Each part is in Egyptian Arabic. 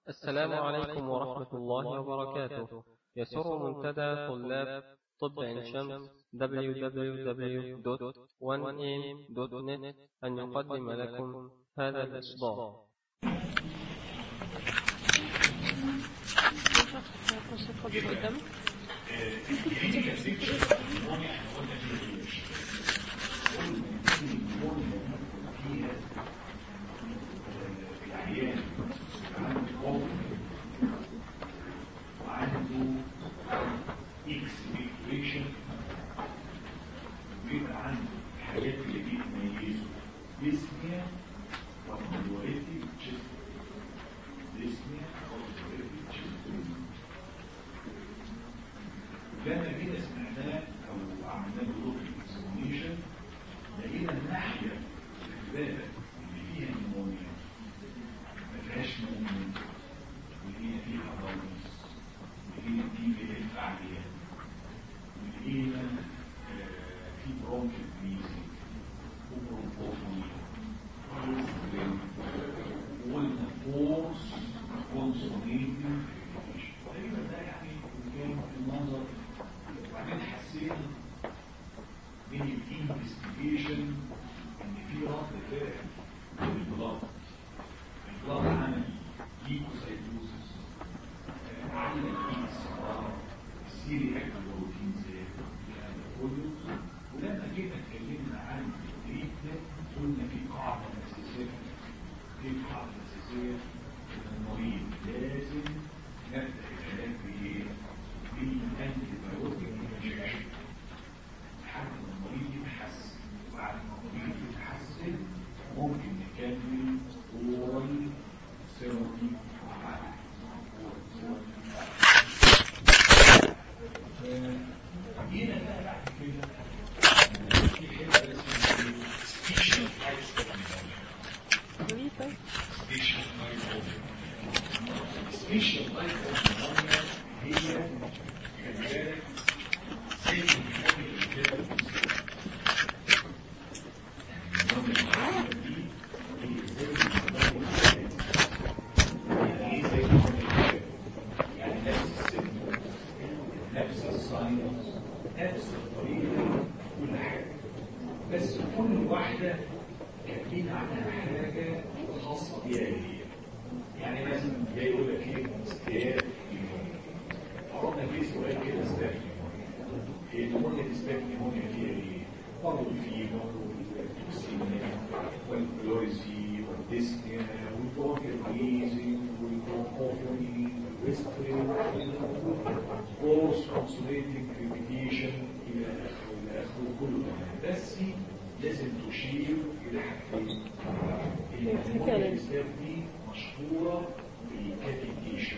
السلام عليكم ورحمة الله وبركاته يسر منتدى طلاب طب عين شمس www.1am.net أن يقدم لكم هذا الإصدار وعنده اكسبكتيشن بيبقى عنده الحاجات اللي بتميزه ديسنيا ومدوريتي تشيست ديسنيا ومدوريتي تشيست لما جينا سمعناه او عملنا له روح اكسبونيشن لقينا الناحيه البالة اللي فيها نمونيا ما فيهاش نمونيا وهي فيها ضغط وهي دي بقت عالية ولقينا آه، في برونكل ميزي وبرونكوفوني وقلنا فورس كونسونيتنج تقريبا ده يعني كان المنظر وبعدين حسينا من الانفستيجيشن ان في رد فعل للبلاط البلاط عمل ليكوسايتوزس عمل فيه الصرار السيري اكتر بروتين زي الكلام ده كله ولما جينا اتكلمنا عن التريتمنت قلنا في قاعده اساسيه في قاعده اساسيه ان المريض لازم نبدا العلاج بايه؟ بالانتي بايوتيك انجكشن لحد ما المريض يتحسن وبعد ما المريض يتحسن ممكن نكمل اورال ثيرابي مع جينا بقى بعد كده في حته اسمها سبيشال لايف سبيشال لايف سبيشال لايف هي خلي بالك زي الحاجه كده النظام الحاجه دي هي زي النظام يعني ايه زي النظام يعني نفس السن نفس الساينس نفس الطريقة كل حاجة بس كل واحدة كاتبين عنها حاجة خاصة بيها هي يعني مثلا جاي يقول لك ايه استياء عرضنا فيه سؤال كده استاذ هي النمونيا الاستاذ نمونيا فيها ايه؟ برضه الفيبر والتوكسيميا والبلوريزي والديسنيا والبروكيرميزي والبروكوفوني والويسترين كورس كونسوليتنج ريبيتيشن الى اخره الى اخره كله تمام بس لازم تشير الى حاجتين النمونيا الاستاذ دي مشهوره بالكاتيكيشن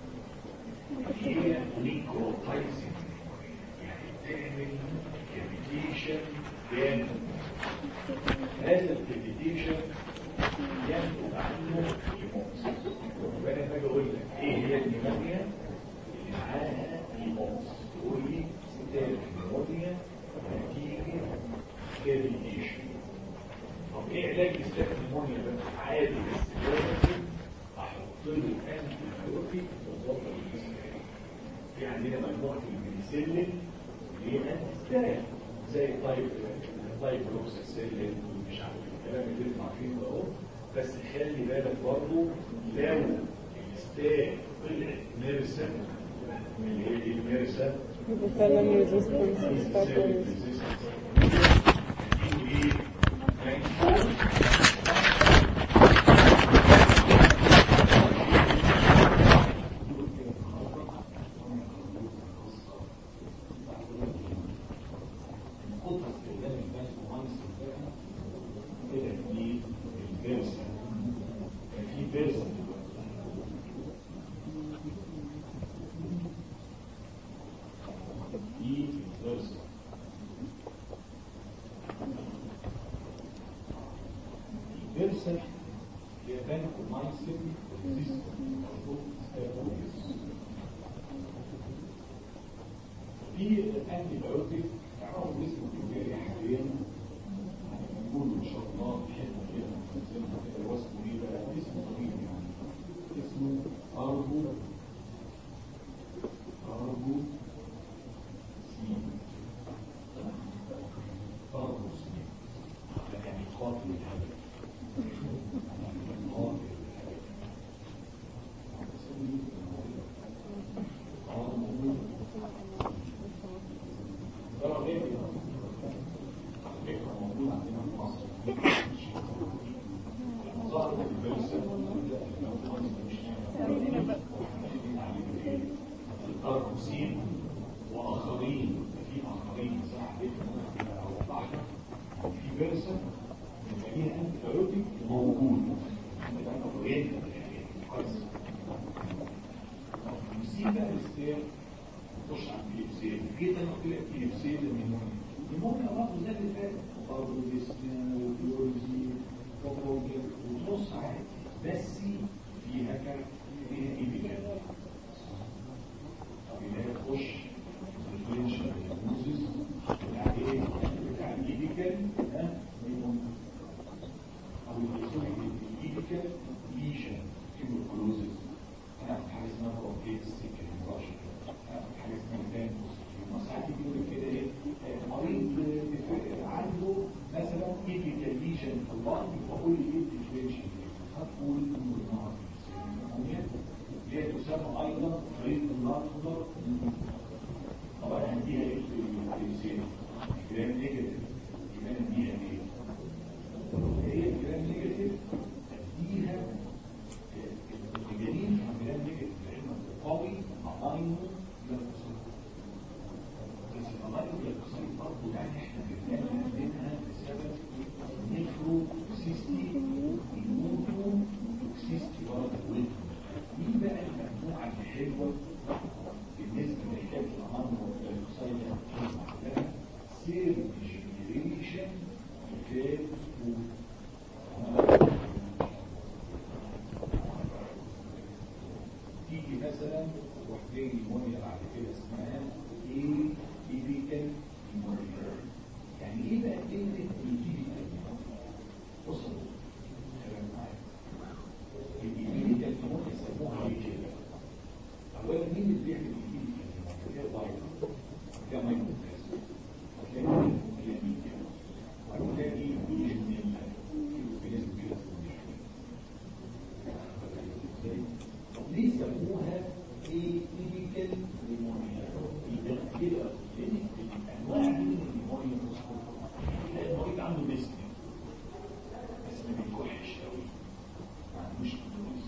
هي نيكروتايزنج يعني تعمل كافيتيشن جامد هذا الكافيتيشن ينتج عنه هيموس فانا باجي اقول لك ايه هي النيمونيا اللي معاها هيموس تقول لي ستات النيمونيا نتيجه كافيتيشن طب ايه علاج ستات النيمونيا ده عادي بس لازم احط له انتي بايوتيك واظبط الجسم في عندنا مجموعة المينيسيلين اللي هي انتستايل زي التايب التايب روكساسيلين مش عارف الكلام اللي انتوا عارفينه ده اهو بس خلي بالك برضه لو الستايل طلعت ميرسا اللي هي دي الميرسا Development resistance is السيلين factors. resistance. دي ايه؟ كتر استخدام البنك مهندس الفاكهة كده في البيرسا كان في بيرسا في البيرسا البيرسا هي بنك مايسين في الانتي بايوتيك تعرفوا اسمه الكيميائي حاليا نقول ان شاء الله في حته كده زي ما كده هو اسمه ايه بقى اسمه طويل يعني اسمه أرجو أرجو سين أرجو سين يعني قاتل الهدف قاتل الأرقصين وآخرين في آخرين صح في بيرسا نلاقيها انتيبيوتيك موجود غير كويس نسيب بقى الاستير نخش على البيبسيل جيت انا قلت لك بيبسيل النيمونيا النيمونيا برضه زي اللي فات برضه ديسنيا وبيولوجي وبروجر ونص عادي بس فيها كان فيها ايبيكال طب اللي تخش الديفرنشال دياجنوزيس بتاع ايه؟ بتاع الايبيكال ها نيمونيا او الايبيكال ليشن تيوبركلوزيس هناخد حاجه اسمها بروكيت سيكل راشن هناخد حاجه اسمها فان ساعات يقول لك كده ايه مريض عنده مثلا ايبيكال ليشن في اللنج فقول لي ايه الديفرنشال هتقول النهار هي تسمى ايضا مريض النهار طبعا هنديها ايه في جرام نيجاتيف جرام نديها ايه هي جرام نيجاتيف اديها الجنين في جرام نيجاتيف لانه قوي امينو جلايكوسيد بس الامينو جلايكوسيد برضه يعني احنا بنعمل منها بسبب نيفرو سيستي الموتو توكسيستي برضه مين بقى المجموعه الحلوه بالنسبه لحكايه الامينو جلايكوسيد لها سير جنريشن فات تيجي مثلا تروح جاي نيمونيا بعد كده اسمها ايه ايبيكال نيمونيا يعني ايه بقى كلمه ايبيكال بصوا كلام معايا الايبيكال نيمونيا يسموها ايه كده اولا مين اللي بيعمل الايبيكال نيمونيا ده فايروس ده مايكروبلاس هتلاقي كلاميديا وهتلاقي ليجنيلا في كده ليه سموها ايه ايبيكال نيمونيا كده لان الانواع دي من النيمونيا تلاقي المريض عنده ديسني بس ما بيكحش قوي ما عندوش كنترول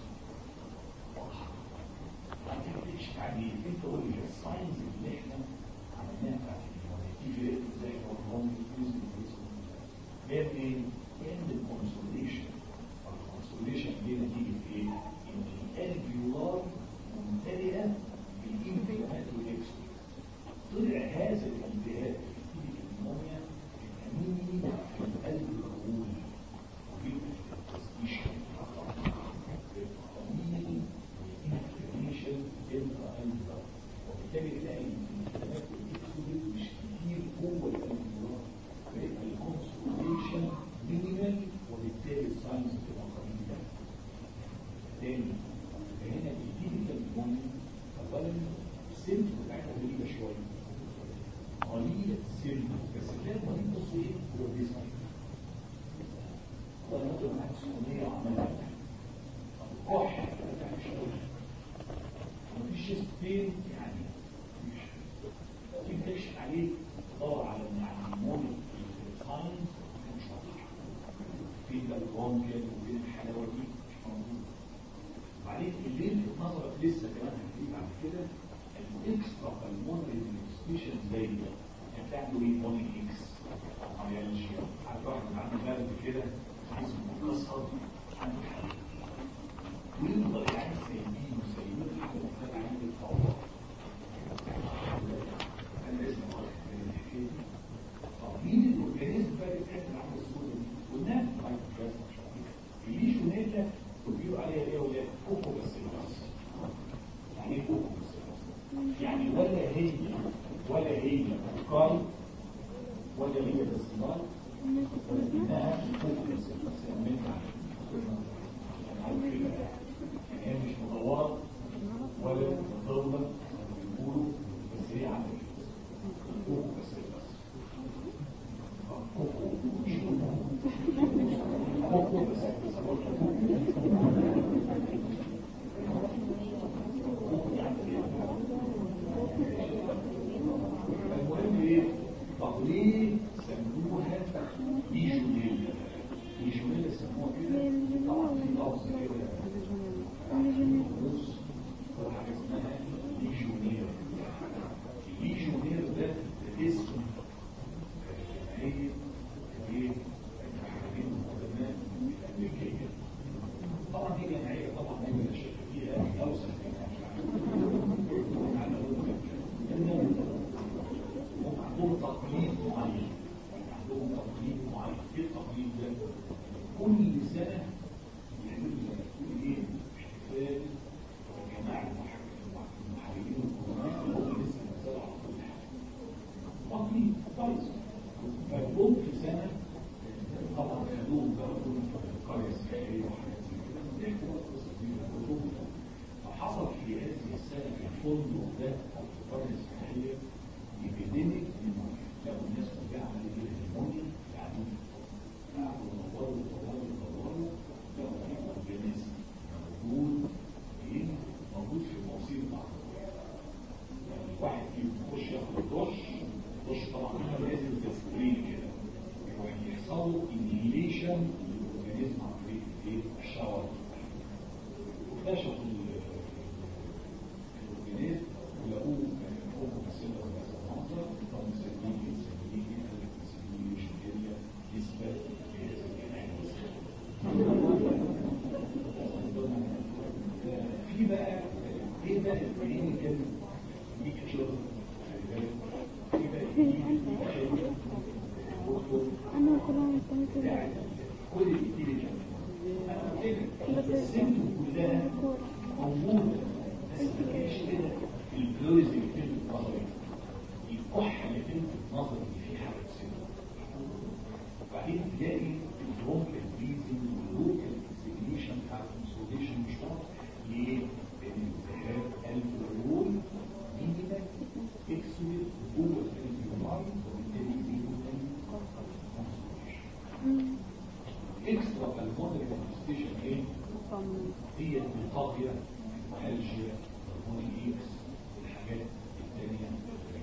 ما تكتبش عليه انت قول لي الساينز اللي احنا عملناها بتاعت النيمونيا دي فرقت ازاي هرمون يوزن جايه منين؟ جايه من الكونسوليشن الكونسوليشن دي نتيجه ايه؟ ان الالفيولار ممتلئه بالانتهاءات والاكسون طلع هذا الانتهاء في النيمونيا الاميني في القلب الرئوي ويبقى في التسبيشن الاميني والانفلاميشن يبقى قلب وبالتالي تلاقي الانتهاءات والاكسون مش كتير جوه الالفيولار فيبقى الكونسوليشن مينيمال وبالتالي الساينس بتبقى قليله تاني فهنا بيجيلي كالمونيا اولا السن بتاعتها غريبه شويه قليله السن بس تلاقي المريض بص ايه هو بيسمع والله نقطه معاك سخونيه وعملها كح مفيش مفيش شيست بين يعني مفيش تيجي تكشف عليه تدور على يعني المونيا ساينس مش واضحه فين بقى الرونجل وفين الحلاوه دي مش موجوده وبعدين اللي يلفت نظرك لسه كمان هتيجي بعد كده الاكسترا بالمونري سبيشال زي ده هتعملوا ايه موني اكس او يعني شيء عارف واحد عنده برد كده جسمه مكسر عنده حاجه ويفضل قاعد سايبين وسايبين لحد ما تلاقي عنده الفوضى انا لازم اعرف الحكايه دي طب مين الاورجانيزم بقى اللي بتحب العمل السوداء دي؟ قلنا الليشونيلا بيقولوا عليها ايه ولا كوكو بس الراس يعني ايه كوكو بس الراس يعني ولا هي ولا هي كاي ولا هي بس الراس ولكنها كوكو بس الراس كله ده الفقرات الصحية يبدلك نيمونيا لو الناس كلها عملت كده نيمونيا يعني قعدوا يدوروا يدوروا يدوروا لقوا في اورجانيزم موجود ايه موجود في مواسير العضلات يعني واحد فيهم يخش ياخد الدش الدش طبعا لازم تسكرين كده يعني يحصل له انهيليشن للاورجانيزم عن طريق الايه الشاور واكتشفوا الاورجانيزم ولقوه هو ممثله بهذا المنظر هم مسمينه مسمينه مسمينه شوكيريا نسبه لهذا في بقى ايه بقى الكلينيكال بيكتشر في بقى الكلينيكال أنا كلها مستمتعة يعني كل الانتيليجنس السن كلها موجوده بس ما كانش كده في البلوز اللي بتلفت نظري الكحه اللي بتلفت نظري في حاجه سن وبعدين تلاقي البرونكال بريزنج واللوكال سيجنيشن بتاع الكونسوليشن مش واضح ليه؟ لان التهاب الفلول مينيمال اكسود جوه الفيوماي وبالتالي بيقول اكسترا بالمونري مانيفستيشن ايه؟ هي الطاغية الالجيا هرمون الاكس الحاجات الثانية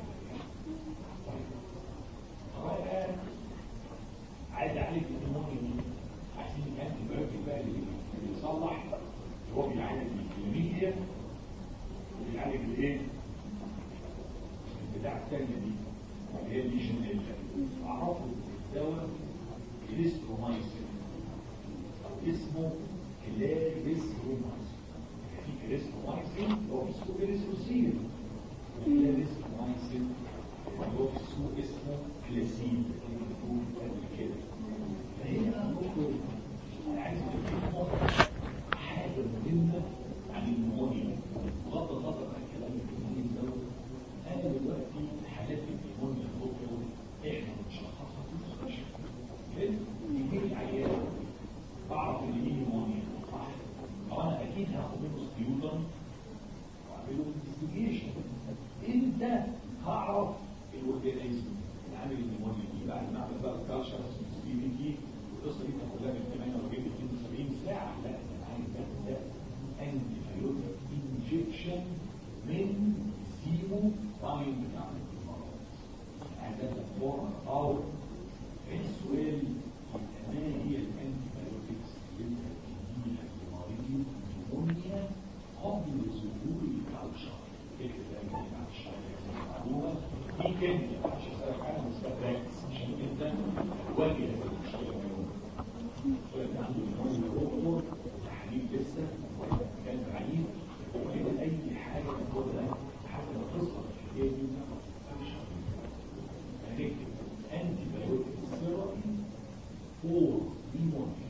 طيب عايز اعالج النمونيا دي عايزين الانتي بايوتيك بقى اللي اللي بيصلح اللي هو بيعالج الكلاميديا وبيعالج الايه؟ البتاع الثانية دي اللي هي الليجن اعرفوا الدواء كريسترومايسين او اسمه كلاريسترومايسين في كريسترومايسين اللي هو في السوق كريستروسين وكلاريسترومايسين اللي هو في السوق اسمه كلاسين اللي بنقول قبل كده فهنا دكتور انا عايز افهمكم حاجه مهمه عن النمونيا بغض النظر عن كلام النمونيا دوت انا دلوقتي حالات النمونيا دكتور احنا بنشخصها في المستشفى يجيب العيان بعرف ان دي نيمونيا صح او انا اكيد هاخد منه سبيوتم واعمله انفستيجيشن انت هعرف الاورجانيزم اللي عامل النيمونيا دي بعد ما اعمل بقى الكالشر سي بي تي والقصه دي كلها من 48 72 ساعه لا انا عايز ده انتي بايوتيك انجكشن من سيمو تايم بتاع المرض عايز ده فورا او السؤال ما هي الانتي بايوتكس اللي انت بتديها لمريض نمونيا قبل ظهور الكالشر اكتب ده بعد الشهر المعلومه دي كيمياء عشان اسالك عنها مستقبل عشان انت تواجه هذه المشكله اليوم السؤال ده عنده نمونيا دكتور تحليل لسه كان بعيد وكده اي حاجه تاخدها حتى لو تصل الحكايه دي مش هنكتب انتي بايوتيك ثيرابي فور نيمونيا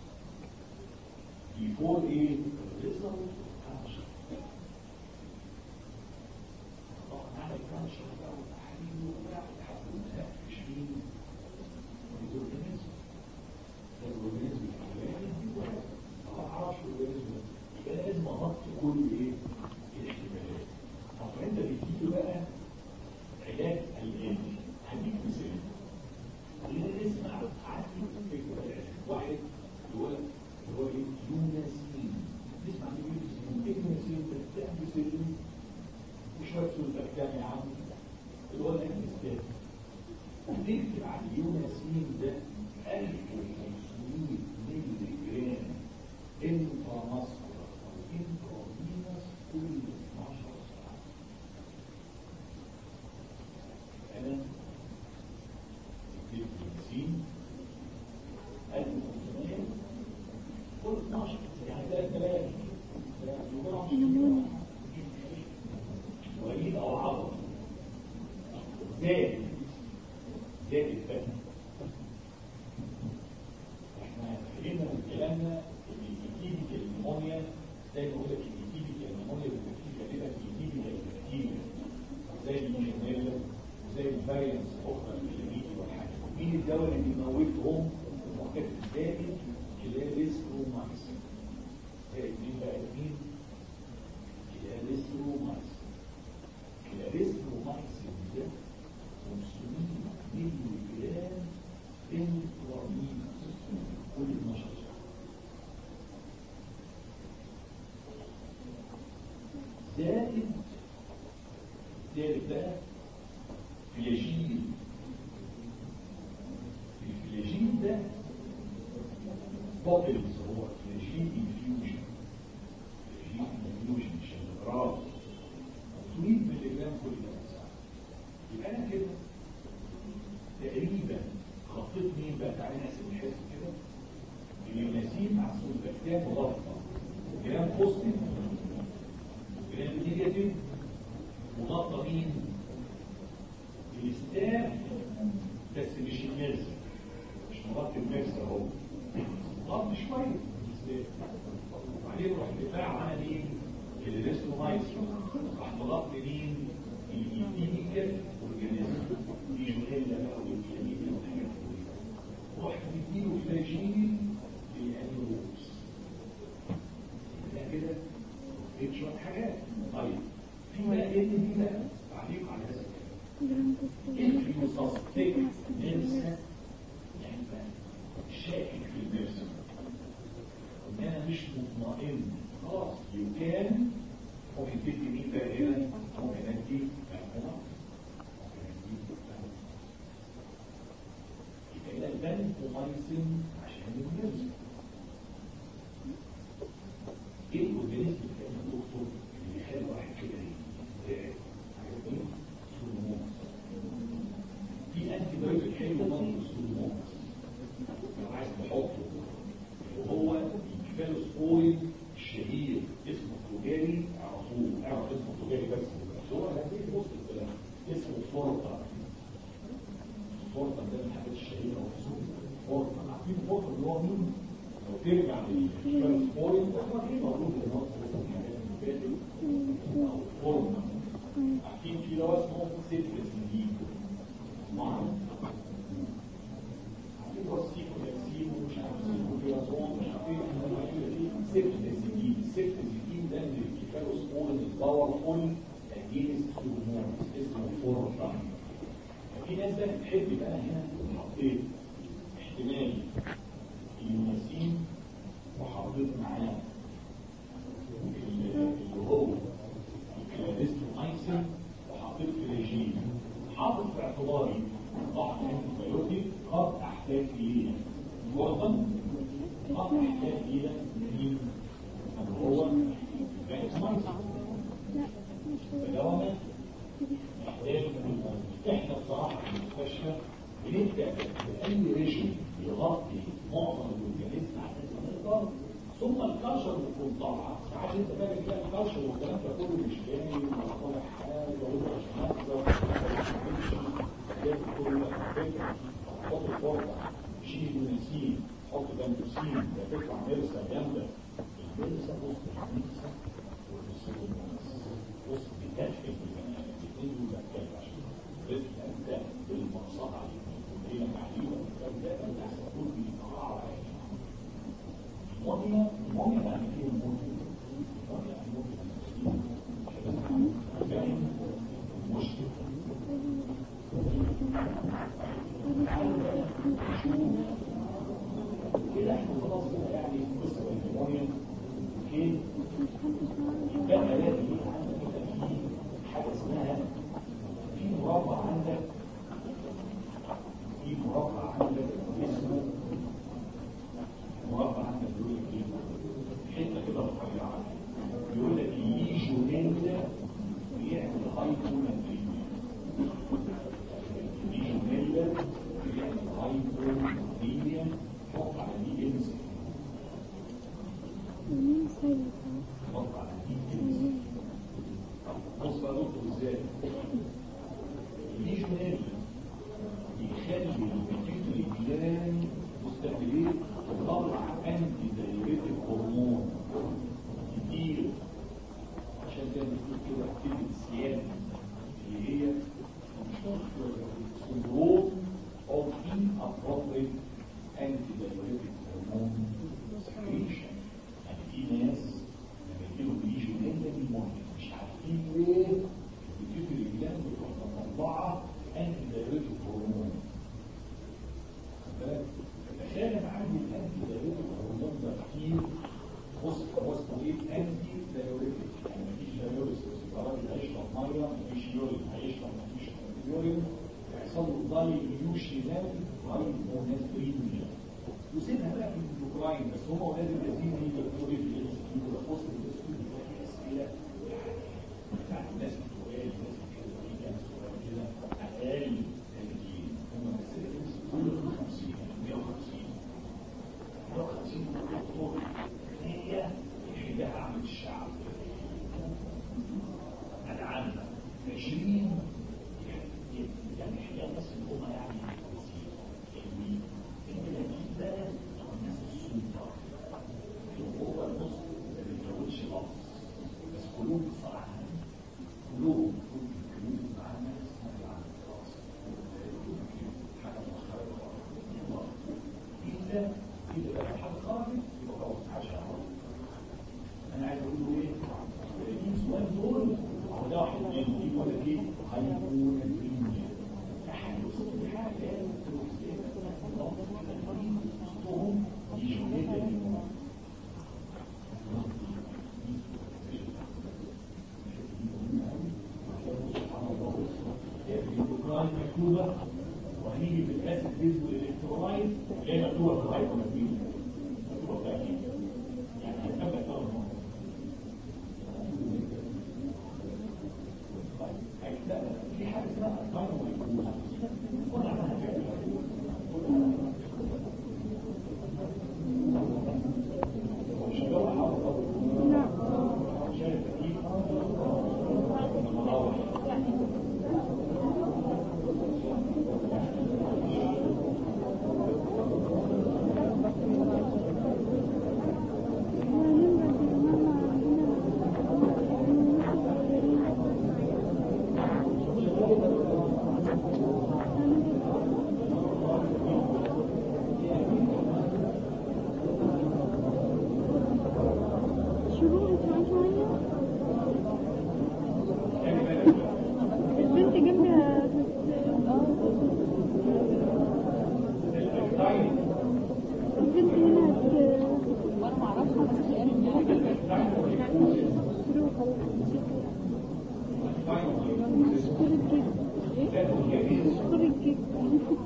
بيفور ايه؟ ريزلت كانشر طبعا نعمل كانشر بقى وتحليل وبتاع لحد ما نقفش فيه الاورجانيزم ده الاورجانيزم الفلاني واحد ما اعرفش الاورجانيزم يبقى لازم اغطي كل ايه؟ الاحتمالات طب فانت بتجيله بقى علاج الانتي هديك مثال خلينا نسمع عن فكرة واحد اللي هو اللي هو ايه يوناسين نسمع عن يوناسين ايه يوناسين ده بتعمل سيرين وشوية سلطة يا عم اللي هو الانستات وتكتب عن اليوناسين ده 1500 مللي جرام انتراماسكولار او انترافينوس كل 12 ساعة أنا البنزين 1500 كل 12 يعني 3000 وليد او عضل زاد زاد الفن احنا فهمنا من كلامنا ان الكيميكال النمونيا زي ما بقول لك الكيميكال النمونيا بتبقى غالبا الكيميكال البكتيريا زي الجينيلا وزي الفاريانس الاخرى الكلاميكي والحاجات مين الدواء اللي بيموتهم المؤكد الثاني كلاريس روماكسين زي مين بقى مين زائد زائد بقى فلاجين الفلاجين ده بابلز هو فلاجين انفيوجن فلاجين انفيوجن مش الاغراض 200 ملي جرام كل ساعه يبقى انا كده تقريبا خطيت مين بقى تعالى نحسب الحسب كده اليوناسين مع السولفاكتان مضافه جرام بوزيتيف جرام نيجاتيف مضافه مين؟ الاستاف بس مش المرز مش مغطي المرز اهو مغطي شويه الاستاف وبعدين راح دفاع عن مين؟ الريستومايسون راح مغطي مين؟ الايديميكال اورجانيزم ليجونيلا بقى والكلاميديا والحاجات دي ورحت مديله فلاجين للانيروبس ده كده ايه شويه حاجات طيب في بقى ايه دي بقى تعليق على هذا الكلام الفيوساستيك نيلسون يعني بقى شاكك في النيلسون ان انا مش مطمئن خلاص يو كان ممكن تدي مين بقى هنا ممكن ادي هنا ممكن ادي يبقى هنا البنكومايسين عشان النيلسون ايه الاورجانيزم اللي كان دكتور اللي يخلي واحد كده يتضايق عارفين سلمونس في انتي بايوتيك حلو برضه السلمونس لو عايز تحطه وهو الكفالوسبويد الشهير اسمه التجاري على طول اعرف اسمه التجاري بس بس هو هتلاقيه في وسط الكلام اسمه فورتا فورتا ده من الحاجات الشهيره وخصوصا فورتا عارفين فورتا اللي هو مين؟ لو ترجع للكفالوسبويد احنا في موجود في مصر في الحاجات اللي فاتت او فورتا عارفين في دواء اسمه سيترس نجيب معروف عارفين هو السيكو تكسيب ومش عارف سيكو فيرازون مش عارف ايه احنا بنعمل ايه سيبتزيكين السيبتزيكين ده اللي الكيفالوسبور الباورفول اجينست هرمون اسمه فورتا في ناس بقى بتحب بقى هنا حطيت احتمال اليوناسين وحطيت معاه اللي هو الكلاريستومايسين وحطيت فلاجين حاطط في اعتباري ضعف انتيبيوتيك قد احتاج اليها معظم قد احتاج الى مين؟ اللي هو الكلاريستومايسين فدوما محتاج احنا بصراحه في المستشفى بنبدا باي ريجيم يغطي معظم الاورجانيزم على قد ما نقدر ثم الكالشر بتكون طالعه ساعات انت فاكر كده الكالشر والكلام ده كله مش جاي ولا طالع حاجه ولا مش نازله حط الفرقه شيل ونسيم حط بنتوسين ده تطلع مرسى جامده المرسى بص المرسى بص بتدفن البني ادم الاثنين دول بتكلم عشان رزق انت بالمقصد عليك هي معلومه الكلام ده انت هتقول بيقع المؤمنه المؤمنه يعني ايه المؤمنه؟ المؤمنه يعني المؤمنه مشكله كده احنا خلاص كده يعني قصه الهرمونيا اوكي بقى لازم يبقى عندك كده في حاجه اسمها في مربع عندك في مربع عندك اسمه مربع عندك بيقول لك ايه حته كده رفيعه يقول لك الليجونيلا بيعمل هايبوماتريميا الليجونيلا بيعمل هايبوماتريميا حط على دي انزل مين سيد حط على دي انزل بص بقى دكتور ازاي الليجونيلا بيخلي البيتيوتري جلاند مستقبلين تطلع انتي دايريتك هرمون كتير عشان زي ما بتقول كده اكتيفيتي السيادة اللي هي syndrome of inappropriate anti-diuretic hormone secretion يعني في ناس لما يجيلوا بيجوا جدا المهم مش عارفين ليه البيتيوتري جلاند بتروح مطلعه anti-diuretic hormone تخيل انا عندي الانتي دايوريتك هرمون ده كتير بص هو اسمه ايه انتي دايوريتك يعني مفيش دايوريتك كلهم صراحة كلهم كلهم معانا خلاص حاجة مؤخرة إلا إذا بقى حد خارج يبقى خلاص عشان أنا عايز أقول له إيه؟ الثلاثين سؤال دول هو ده واحد منهم دي ولا دي هيكون الدنيا تحدث حاجات تروح وسطهم يجوا جدا الالكترونات مكتوبة وهنيجي في الاسيد بيز والالكترونات اللي هي مكتوبة في الهايبر مكتوبة في الأكيد يعني هتبقى ثلاث مرات طيب لا في حاجة اسمها أرقام ويكون كل عنها مش لو حاول عشان التكييف المراوح شروق اسمها شوية خلي بالك البنت جنبها الأكتاين البنت هنا وانا معرفش شروق شكرا جدا شكرا جدا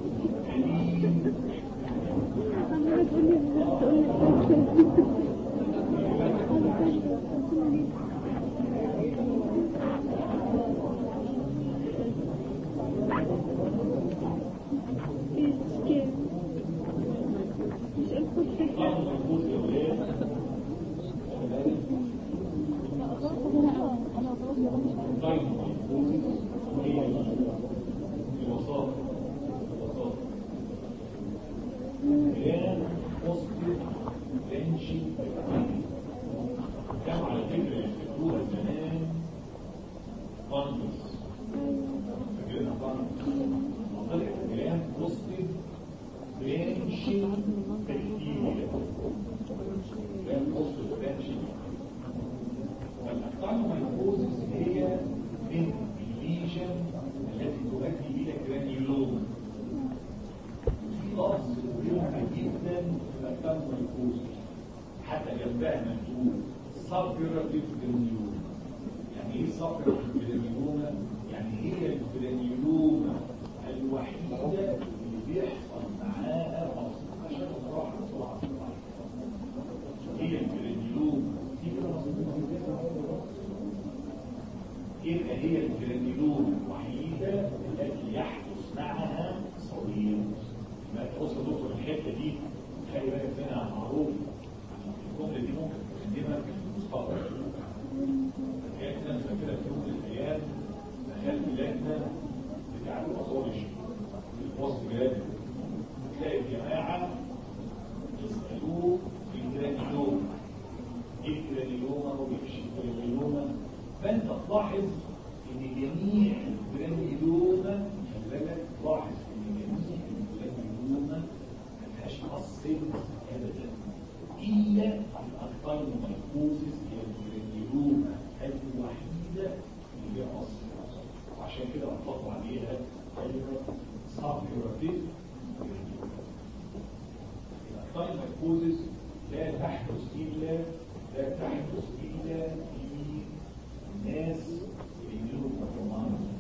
عمالة تقولي ازاي تقولي مش الكل فكرة كانوا على فكرة يفتكروها زمان فانجس فاكرينها فانجس طلعت كلام بوستيف برانشنج بكتيريا كلام بوستيف برانشنج والأكتانومايكوزيس هي من الليجن التي تؤدي إلى جرانيولوما في لفظ مهم جدا في الأكتانومايكوزيس حتى جنبها مكتوب سبيراتيف جرانيولوما يعني ايه سبيراتيف جرانيولوما؟ يعني هي الجرانيولوما الوحيدة اللي بيحصل معاها مصر عشان نروح بسرعة هي الجرانيولوما دي كده يبقى هي الجرانيولوما الوحيدة التي يحدث معها صليب يبقى تبص يا دكتور الحتة دي خلي بالك منها معروف الجملة دي ممكن تقدمها في المستقبل كانت انا فاكرها في يوم من الايام دخلت لجنه بتاع الاصولوجي في البوست جراد تلاقي الجماعه يسالوه في الجرانيلوما ايه الجرانيلوما وبيمشي الجرانيلوما فانت تلاحظ ان جميع الجرانيلوما خلي بالك تلاحظ ان جميع الجرانيلوما ملهاش اصل ابدا إلا الأكثر ميكوزيس هي الجرانيولوما الوحيدة اللي هي أصل وعشان كده أطلقوا عليها كلمة سابيوراتيف الأكثر ميكوزيس لا تحدث إلا لا تحدث إلا في الناس اللي لهم برطمان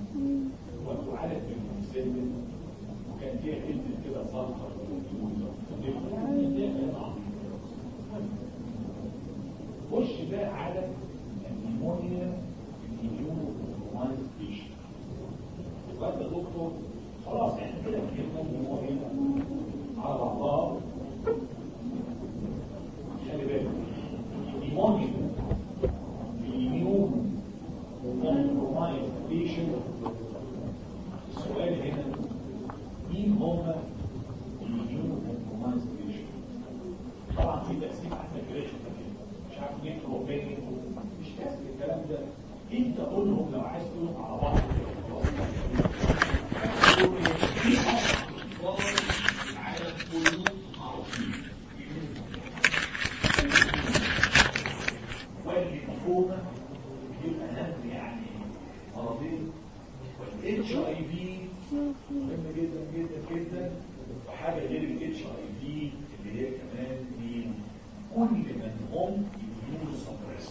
قولهم لو عايز تقولهم على بعض العالم كله معروفين والليمفوما يبقى اهم يعني مرضين والاتش اي في مهم جدا جدا جدا وحاجه غير الاتش اي في اللي هي كمان مين كل من هم يميون سبريس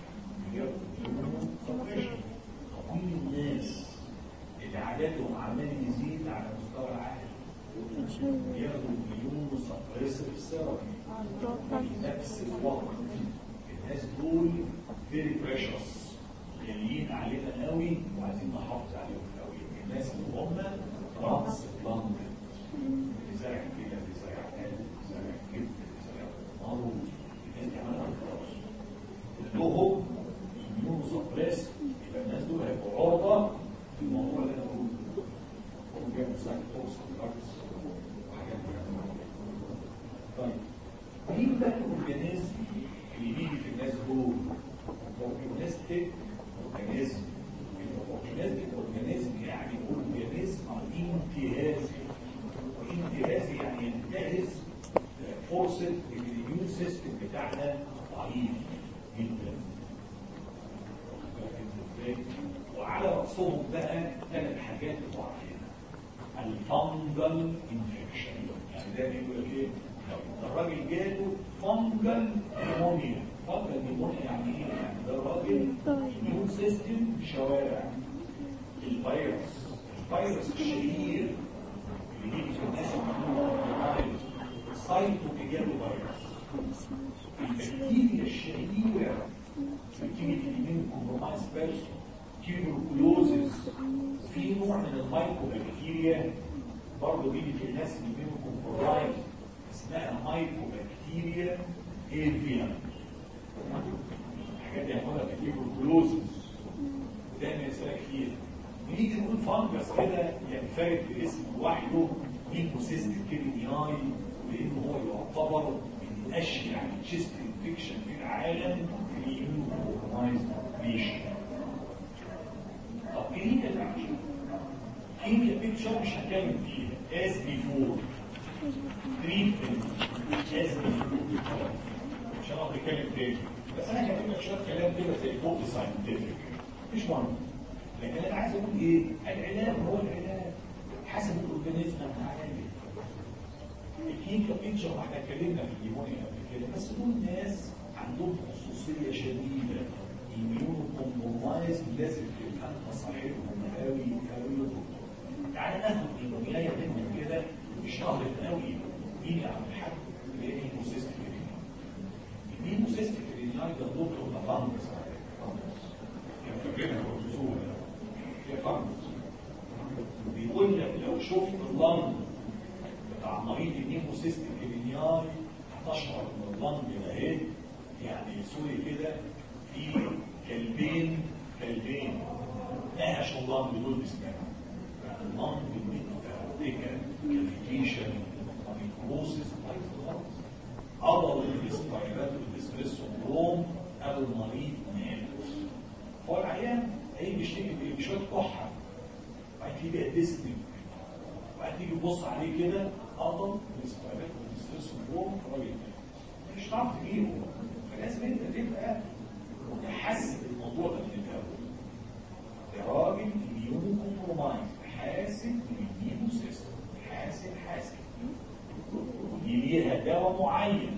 كل الناس اللي عددهم عمال يزيد على مستوى العالم ياخدوا مليون سبريسيف ثيرابي في نفس الوقت الناس دول فيري بريشس غاليين علينا قوي وعايزين نحافظ عليهم قوي الناس اللي هم رأس بلانت اللي زرع كده اللي زرع قلب اللي زرع كبد اللي زرع مرض الناس دي عملها خلاص كلهم يميون سبريس يبقى الناس دول هيبقوا عرضة في الموضوع اللي انا بقوله هم جابوا ساعة فوكس وحاجات كده طيب مين بقى الاورجانيزم اللي بيجي في الناس دول؟ اورجانيستيك اورجانيزم الاورجانيستيك اورجانيزم يعني اورجانيزم انتهازي انتهازي يعني ينتهز فرصة ان الاميون سيستم بتاعنا ضعيف جدا وعلى رأسهم بقى ثلاث حاجات بتوع الفانجل انفكشن يعني ده بيقول لك ايه لو الراجل جاله فانجل نيمونيا فانجل نيمونيا يعني ايه يعني ده الراجل الاميون سيستم شوارع الفيروس الفيروس الشهير اللي بيجي في الناس سايتو جاله فيروس البكتيريا الشهيره بتيجي في اليمين كومبرومايز بيرسون تيبركلوزز في نوع من المايكوبكتيريا برضه بيجي في الناس اللي بينهم كومبرومايز اسمها مايكوبكتيريا ايفيان الحاجات دي هنقولها في تيبركلوزز ودايما يسألك فيها نيجي نقول فانجس كده ينفرد باسم لوحده ميكوسيستيك كيرنياي لانه هو يعتبر من اشهر تشيست انفكشن في العالم في الاميونوكومبرومايز بيشن طب ايه هي البيكتشر؟ ايه هي البيكتشر مش هتكلم فيها as before treatment as before مش هنقعد نتكلم تاني بس انا هكلم لك شويه كلام كده زي فوق ساينتفك مش مهم لكن انا عايز اقول ايه العلاج هو العلاج حسب الاورجانيزم بتاعك الكيكا بيكتشر واحنا اتكلمنا في النيمونيا قبل كده بس دول ناس عندهم خصوصيه شديده يميلوا كومبرومايز لازم تبقى انت صاحبهم قوي قوي تعالى ناخد نيمونيا منهم كده مش نهضة قوي مين يا عم الحاج اللي هي الميموسيستيك الميموسيستيك الريناي ده دكتور ده فانجس يعني فاكرينها بروتوزوا هي فانجس بيقول لك لو شفت اللنج بتاع مريض النيموسيستيك الريناي هتشعر ان اللنج ده ايه يعني سوري كده في كلبين كلبين نهش اللنج دول بسمها يعني اللنج متفرقه كالفيكيشن مايكروسيس خالص عضل الاسبايرات والديسبريس سندروم او المريض مات هو العيان هي بيشتكي بشويه كحه بعد كده بقى ديسني وبعد تيجي تبص عليه كده عضل الاسبايرات والديسبريس سندروم راجل مش هتعرف تجيبه فلازم انت تبقى متحسب الموضوع ده من الاول يا راجل اميونو كومبرومايز حاسب من الاميونو سيستم حاسب حاسب ودي ليها دواء معين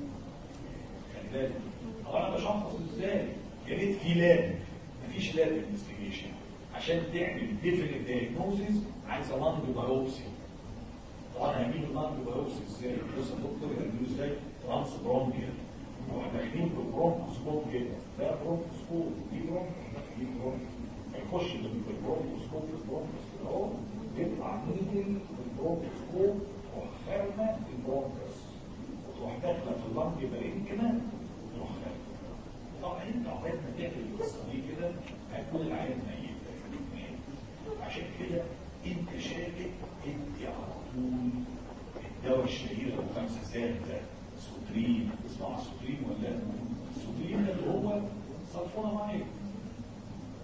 خلي بالك طب انا بشخص ازاي؟ يا ريت في لاب مفيش لاب انفستيجيشن عشان تعمل ديفينيت دايجنوزيس عايزه لانج بايوبسي طبعا هجيب اللانج بايوبسي ازاي؟ بص يا دكتور هجيبه ازاي؟ ترانس برونكيال واحنا داخلين بالبرونكوسكوب كده ده برونكوسكوب دي برونكوسكوب دي برونكوسكوب هيخش بالبرونكوسكوب في البرونكوسكوب اهو يطلع نيجل بالبرونكوسكوب وخارمه البرونكوس وتروح داخله في اللنج برين كده وتروح خارمه طبعا انت عقبال ما تعمل القصه دي كده هيكون العيان ميت عشان كده انت شاكك انت على طول الدواء الشهير ابو خمسه ساعات ده سوترين اسمع سوترين ولا سوترين ده اللي هو صلفونامايد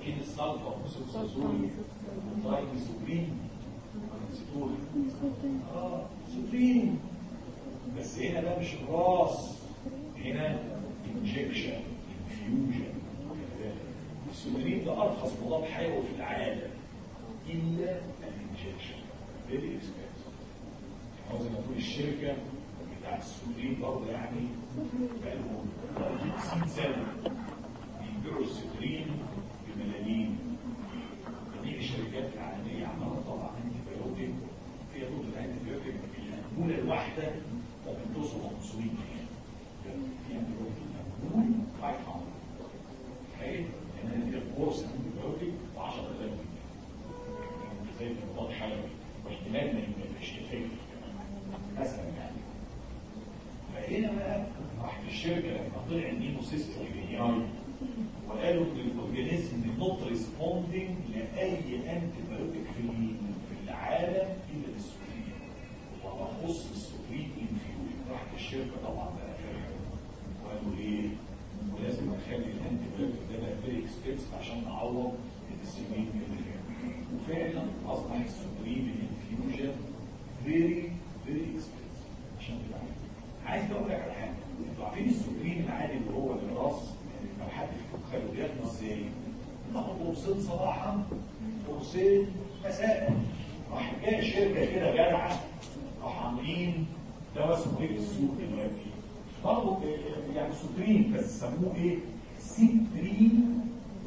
اكيد السلفا والسوسوسوري والترايبي سوبرين نسيتوه اه سوبرين بس هنا بقى مش الراس هنا انجكشن انفيوجن السوبرين ده ارخص مضاد حيوي في العالم الا الانجكشن فيري اكسبنسيف يعني زي ما تقول الشركه بتاعت السوبرين برضه يعني بقالهم 50 سنه بيبيعوا السوبرين بملايين جميع الشركات العالميه عماله طبعا انتي بايوتيك فيها دوز الانتي بايوتيك الانبوله الواحده ممكن توصل 500 جنيه في انتي بايوتيك 500 تخيل ان الكورس انتي بايوتيك ب 10000 جنيه زي المضاد حيوي واحتمال ما يبقاش افكتيف مثلا يعني فهنا بقى راحت الشركه لما طلع النيمو سيستم اي وقالوا ان الاورجانيزم نوت ريسبوندنج لاي انتي بايوتيك في في العالم الا السوبرين وبخص السوبرين انفيوجن راحت الشركه طبعا بقى فرحوا وقالوا ايه ولازم نخلي الانتي بايوتيك ده بقى فيري اكسبنسيف عشان نعوض السوبرين وفعلا اصبح السوبرين انفيوجن فيري فيري اكسبنسيف عشان تبقى عايز اقول لك على حاجه انتوا عارفين السوبرين العادي اللي هو الراس لو حد فيكم خده بياخده ازاي؟ ناخد قرصين صباحا قرصين مساء راح جاي شركه كده جدعه راح عاملين دواء اسمه ايه في السوق دلوقتي؟ برضه يعني سوبرين بس سموه ايه؟ سيترين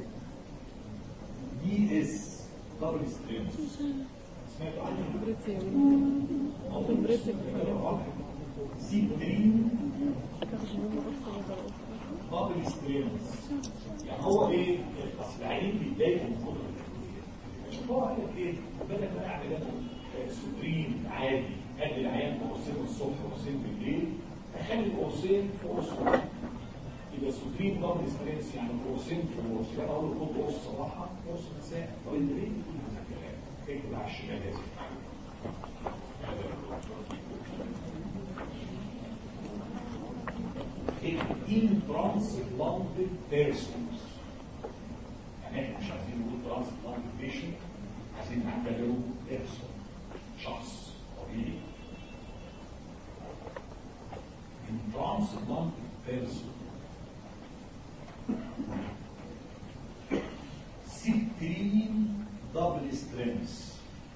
دي اس دبل سترينز سمعتوا عنه؟ سيترين دبل سترينز يعني هو ايه اصل العينين بيتضايقوا من كتر الادويه هو قال لك ايه بدل ما اعمل انا سوبرين عادي ادي العيان قرصين الصبح وقرصين بالليل اخلي القرصين في قرص واحد يبقى سوبرين دبل سترينز يعني قرصين في قرص يعني اقول له خد قرص صباحا قرص مساء طب انت ليه بتقول هذا الكلام؟ اكتب على الشمال لازم intransplanted persons يعني احنا مش عايزين نقول transplanted patient عايزين نعتبره person شخص طبيعي intransplanted person citrine double strengths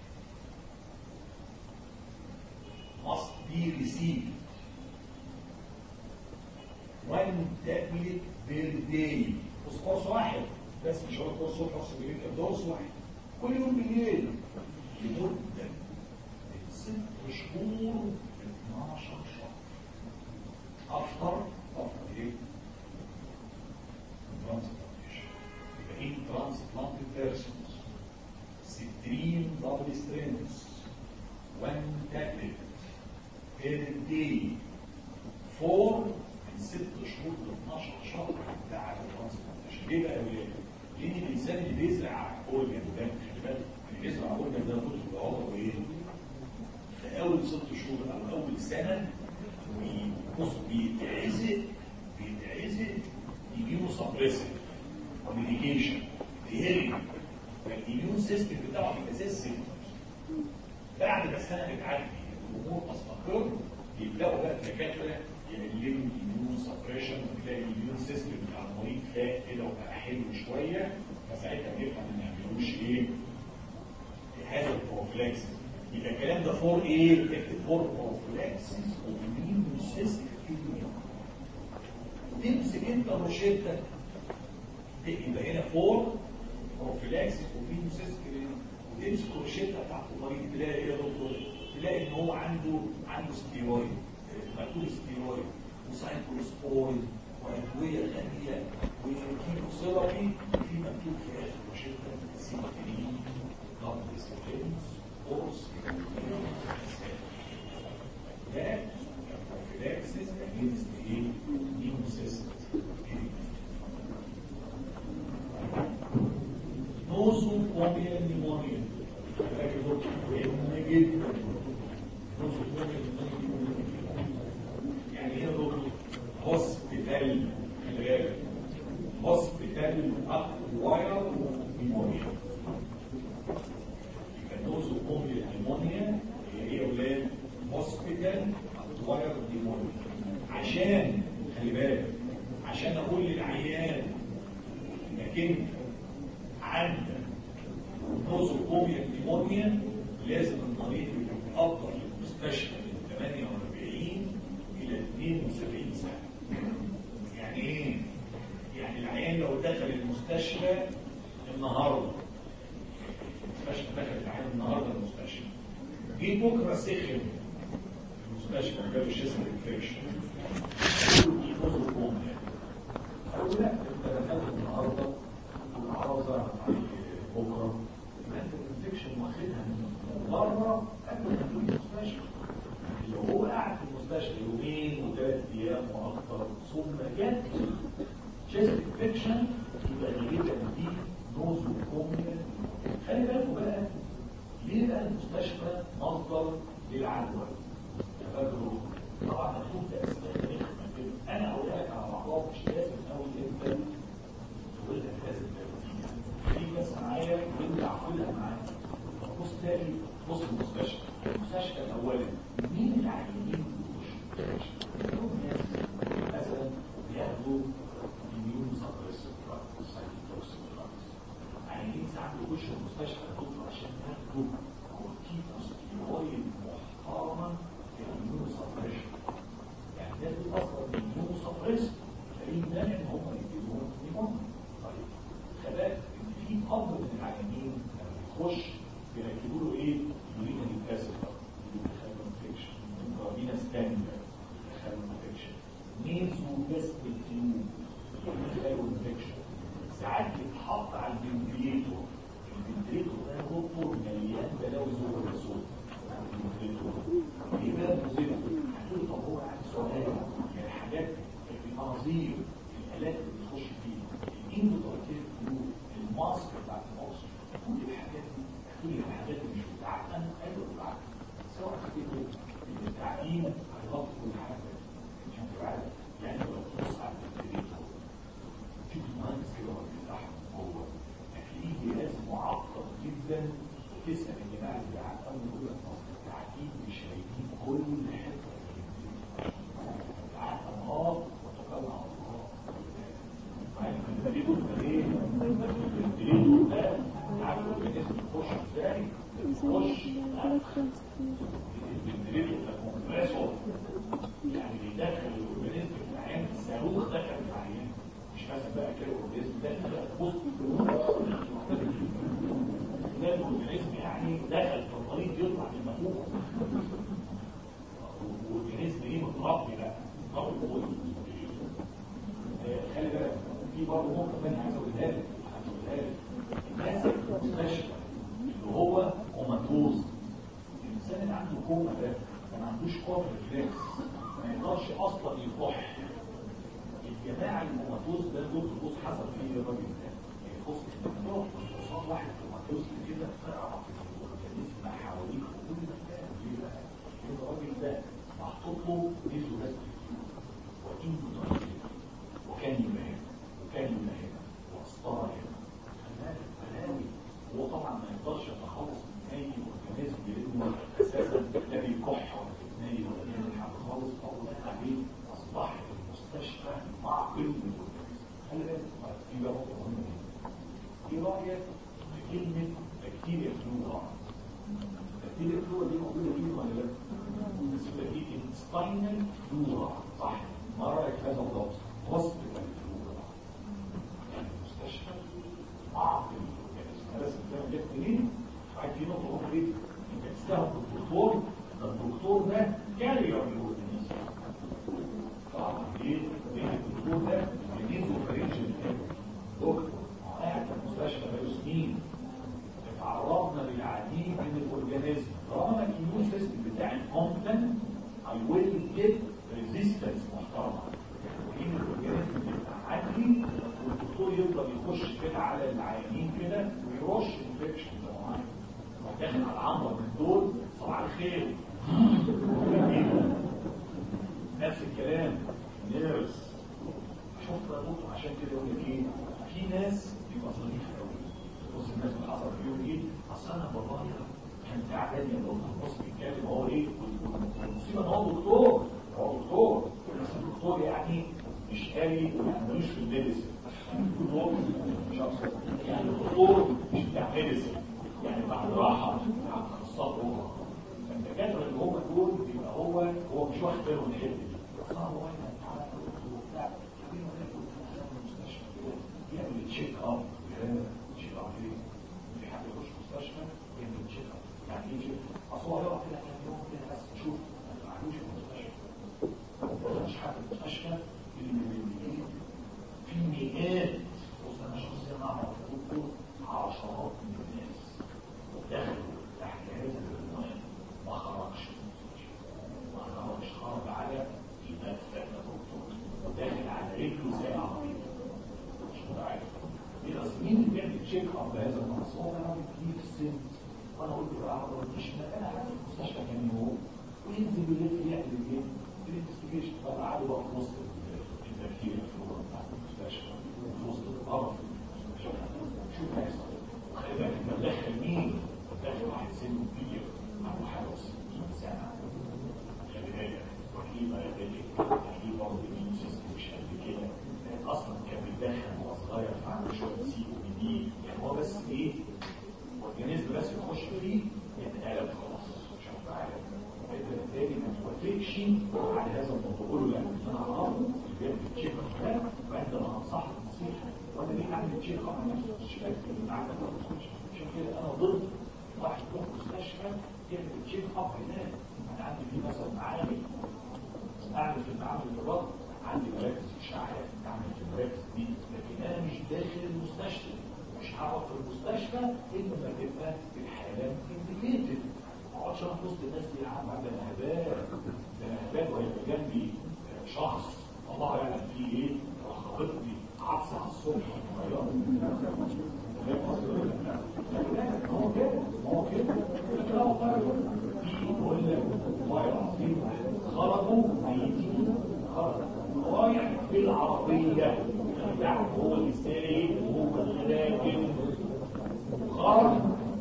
must be received one tablet per day بس قرص واحد بس مش هو قرص صبح قرص بالليل ده قرص واحد كل يوم بالليل لمدة من ست شهور 12 شهر أفطر أفطر إيه؟ ترانسبلانتيشن يبقى إيه ترانسبلانتد بيرسونز سترين دبل سترينز 1 تابلت بير داي فور من ست شهور ل 12 شهر بتاع الترانسبلانتيشن ليه بقى ليه؟ لان الانسان اللي بيزرع اورجان ده خلي بالك اللي بيزرع اورجان ده طول عمره ايه؟ في اول ست شهور او اول سنه بص بيتعزق بيتعزق يجيله سبريسيف ميديكيشن هيرنج فالاميون سيستم بتاعه بيبقى زي السيستم بعد ما السنه بتعدي الامور تستقر يبداوا بقى الدكاتره يقللوا الاميون سبريشن وتلاقي الاميون سيستم بتاع المريض فاق كده وبقى حلو شويه فساعتها بيفهم ما يعملوش ايه هذا البروفلاكسس يبقى الكلام ده فور ايه؟ فور بروفلاكسس ومين سيستم تمسك انت روشتة يبقى هنا فور بروفلاكسس ومين سيستم وتمسك روشتة بتاعت المريض تلاقي ايه يا دكتور؟ تلاقي ان هو عنده عنده ستيرويد مكتوب ستيرويد وسايكلوسبورين وادويه غاليه وكيموثيرابي في مكتوب في اخر روشتة سيترين دبل سترينز قرص ده prophylaxis against the immune system. Nosocomial pneumonia. فاكر دكتور مهم جدا. Nosocomial pneumonia. يعني ايه دكتور؟ هوسبيتال خلي بالك. هوسبيتال اكواير انت عندك نوزوكوميا نيمونيا لازم المريض يتقدر في المستشفى من 48 الى 72 سنه يعني ايه؟ يعني العيان لو دخل المستشفى النهارده المستشفى دخل العيان النهارده المستشفى جه بكره سخن المستشفى جاله شيست انفكشن دي نوزوكوميا أقول لا أنت دخلت النهارده والأعراض ظهرت عليك بكره يبقى أنت الانفكشن واخدها من بره قبل ما تيجي المستشفى لو هو قاعد في المستشفى يومين وثلاث أيام وأكثر ثم جت شيست انفكشن يبقى غالبا دي نوزوكوميا خلي بالكم بقى ليه بقى المستشفى مصدر للعدوى؟ فاكروا طبعا مكتوب تأثير انا اقول لك على بعضها مش لازم قوي انت تقول لك لازم في بس معايا وانت عقلها معايا بص تاني بص المستشفى المستشفى اولا مين العيانين مثلا بياخدوا اميون سبريسيف دراجز سايتوكسين دراجز عيانين ساعات بيخشوا المستشفى دكتور عشان ياخدوا كورتيكوستيرويد محترمه الاميون سبريشن يعني ده اصلا الاميون سبريس فايه مانع ان هم يديلهم نيمون طيب خلاك ان في اب من العيانين لما يخش بيركبوا له ايه؟ يورينا الكاسيفر يدخلوا انفكشن انترافينا ستاندر يدخلوا انفكشن نيزو جاستريك تيوب يدخلوا انفكشن ساعات يتحط على الفنتليتور الفنتليتور ده دكتور مليان بلاوي زور الرسول يبقى مزيد هتقول طب هو عندي سؤال يعني حاجات المناظير الالات اللي بتخش فيها الاندوتراكيف فلو الماسك بتاعت الاوكسجين كل الحاجات دي كل الحاجات اللي مش بتاعتنا ايوه بتاعتنا سواء تفتكروا ان التعليم هيغطي كل حاجه عشان تبقى عارف يعني لو تبص على الفنتليتور في المهندس كده هو بيفتحه جوه هتلاقيه جهاز معقد جدا وتسال الجماعه اللي بيعقدوا يقول لك التعقيد مش هيجيب كل حته تعقد اه وتكلم على الله الفنتليتور ده ايه؟ الفنتليتور ده عارف الاورجانيزم بيخش ازاي؟ بيخش الفنتليتور ده كومبريسور يعني بيدخل الاورجانيزم في العين الصاروخ دخل في العين مش مثلا بقى كده الاورجانيزم ده بص ده الاورجانيزم يعني دخل في الطريق يطلع من المفوق والاورجانيزم ايه متربي بقى متربي جوه خلي بالك في برضه نقطه ثانيه عايز اقولها لك عايز اقولها لك الناس في المستشفى اللي هو كوماتوز الانسان اللي عنده كوما ده ما عندوش قوه ريفلكس ما يقدرش اصلا يكح الجماعه الكوماتوز ده دول بص حصل فيه الراجل ده بص قصاد واحد كوماتوز كده فرقع في الاورجانيزم حواليه كل مكان ليه بقى؟ الراجل ده محطوط له نيزو بس وإنه وكان يبقى هنا وكان يبقى هنا واسطره هنا خلاك بلاوي هو طبعا ما يقدرش يتخلص من اي اورجانيزم لانه اساسا لا بيكح ولا بيتناي ولا بيعمل حاجه خالص فهو عليه اصبح المستشفى معقل للاورجانيزم خلي بالك في بقى نقطه مهمه جدا ايه رايك في كلمه بكتيريا فلورا بكتيريا فلورا دي موجوده فين ولا لا؟ بالنسبه لي انستاينال فلورا صح ما رايك في هذا اللفظ؟ هوسبيتال فلورا يعني المستشفى معقل بس ده جت منين؟ عارف في نقطه اخرى ايه؟ انت تستهدف الدكتور ده الدكتور ده كارير للاورجانيزم طبعا ايه؟ لان الدكتور ده جديد اوبريشن دكتور قاعد في المستشفى بقاله سنين اتعرضنا للعديد من الاورجانيزم طالما الاميون سيستم بتاعي كومبتنت I will get resistance محترمه وإن الاورجانيزم بيبقى عندي والدكتور يفضل يخش كده على العيانين كده ويرش انفكشن داخل على العنبر من دول صباح الخير نفس الكلام نيرس شوف بقى دكتور عشان كده يقول لك ايه في ناس بيبقى ظريف قوي بص الناس اللي حصل فيهم ايه اصل انا بابايا كان تعبان يا دكتور بص بيتكلم هو ايه والمصيبه ان هو دكتور هو دكتور بس الدكتور يعني مش قاري يعني ملوش في الميديسن يعني يكون هو شخص يعني الدكتور مش بتاع ميديسن يعني بتاع جراحه بتاع اخصائي جوه فالدكاتره اللي هم دول بيبقى هو هو مش واخد باله من الحته دي اصل هو هنا تعالى وبتاع خلينا ناخد المستشفى كده يعمل تشيك اب تشيك اب ليه؟ في حد يخش مستشفى يعمل تشيك اب يعني ايه تشيك اصل هو يقعد كده كام يوم كده بس تشوف ما تقعدوش في المستشفى مش حد في المستشفى اللي في مئات بص انا شخصيا اعرف دكتور عشرات من الناس دخلوا تحت هذا العنوان ما خرجش ما خرجش خرج على المدفع يا دكتور داخل على رجله زي عربيه مش عارف ايه اصل مين اللي بيعمل تشيك اب بهذا النص هو انا راجل كبير في السن وانا قلت له اقعد مش انا قاعد في المستشفى كام يوم وينزل بالليل يعمل ايه؟ الانفستيجيشن فقعدوا بقى في وسط التفكير في بتاع المستشفى في وسط القرف شوف هيحصل خلي بالك انت مدخل مين؟ مدخل واحد سنه كبير عنده حاجه و60 سنه خلي بالك وكيل ما يدرك يعني برضه مين سيستم مش قد كده اصلا كان بيدخن وهو صغير فعنده شويه سي او بي دي يعني هو بس ايه؟ اورجانيزم بس يخش فيه يتقلب خلاص مش عارف بالتالي ما توافقش على هذا الموضوع قول له لا انا هعرف البيت تشيك اب وانت انا هنصحك نصيحه وانا ليه اعمل تشيك اب على نفسي مش فاكر ان عندك عشان كده انا ضد واحد يروح مستشفى يعمل تشيك اب هناك انا عندي في مثلا معامل اعمل في المعامل الرد عندي مراكز اشعاعات اعمل في المراكز دي لكن انا مش داخل المستشفى مش هقعد في المستشفى الا لما تبقى الحاله انديكيتد اقعدش انا في وسط الناس دي يا عم ده انا هبال ده انا هبال وهيبقى جنبي شخص الله يعلم فيه ايه راح خبطني عطس على الصبح هو كده هو كده لكن هو طيب في يقول لك والله العظيم خرجوا ميتين خرجوا هو يعني في العربيه بتاعته هو اللي سايق وهو اللي راكب خرج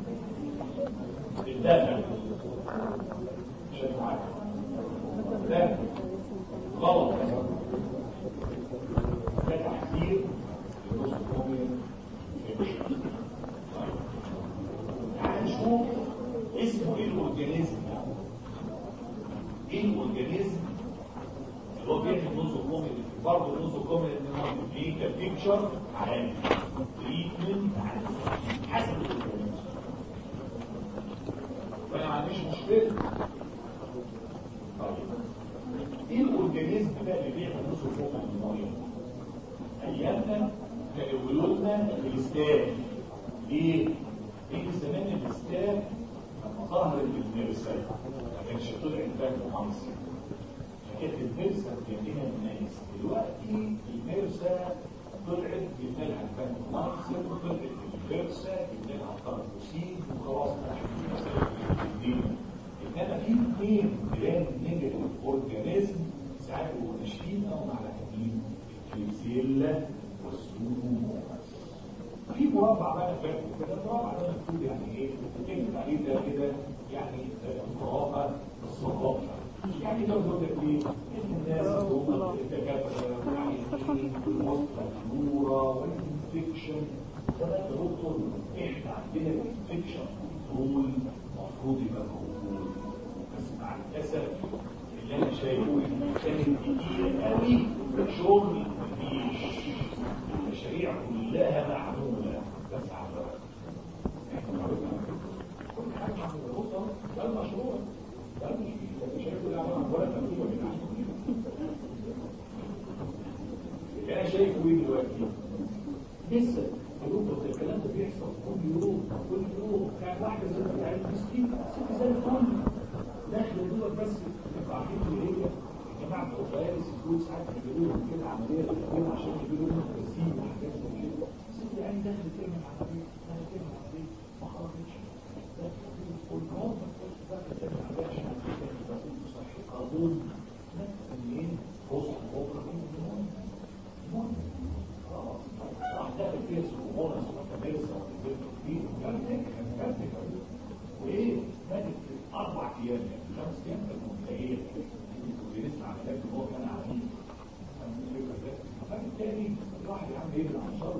الدفع شايف معاك ده غلط ده تحذير للنص القومي تعال نشوف اسمه ايه الاورجانيزم ايه الاورجانيزم اللي هو بيعمل النص القومي برضه النص القومي لان دي كبيكتشر عام تريتمنت حسب الاورجانيزم فانا ما عنديش مشكله طيب ايه الاورجانيزم ده اللي بيعمل نص فوق الميه ايامنا كانوا يقولوا لنا الاستاف ليه؟ لان زمان الاستاف لما ظهرت المرسل ما كانش طلع الفات مصر فكانت المرسل جميع الناس دلوقتي المرسل طلعت جبنا لها الفات مصر طلعت المرسل جبنا لها التربوسين وخلاص انما في اثنين جرام نيجاتيف اورجانيزم ساعات بيبقوا ناشفين او على حديد الكليسيلا والسودوموناس في مربع بقى فاكر كده المربع ده مكتوب يعني ايه؟ كلمة عليه ده كده يعني مربع الصحافة يعني ده بيقول لك ايه؟ الناس هم الدكاترة يعني الوسط الفلورا والانفكشن ده يا دكتور احنا عندنا الانفكشن كنترول المفروض يبقى موجود بس مع الاسف اللي انا شايفه كانت كتير قوي شغل مفيش المشاريع كلها معموله بس على الورق احنا عرفنا كل حاجه معموله بص اهو ده المشروع ده المشروع المشاريع كلها عباره عن ورق مكتوبه من اللي انا شايفه ايه دلوقتي؟ لسه دكتور الكلام ده بيحصل كل يوم كل يوم كان واحده زي ما قالت مسكين ست زي الفل داخل دول بس انتوا عارفين ايه هي يا جماعه بتوع فارس الفلوس ساعات بيجيبوا لهم كده عمليه للفيلم عشان يجيبوا لهم تسيب وحاجات زي كده الست يعني داخل تعمل عمليه داخل تعمل عمليه ما خرجتش والجواب بقى تعمل عمليه عشان تعمل صحي قانون منين بص بكره المهم المهم خلاص راح داخل فيها سكومونس وكاميرسا وكبير كان كان وايه ماتت في اربع ايام يعني خمس ايام كانت منتهيه ولسه عمليات هو كان عميل فبالتالي الواحد يا عم يجري على الشر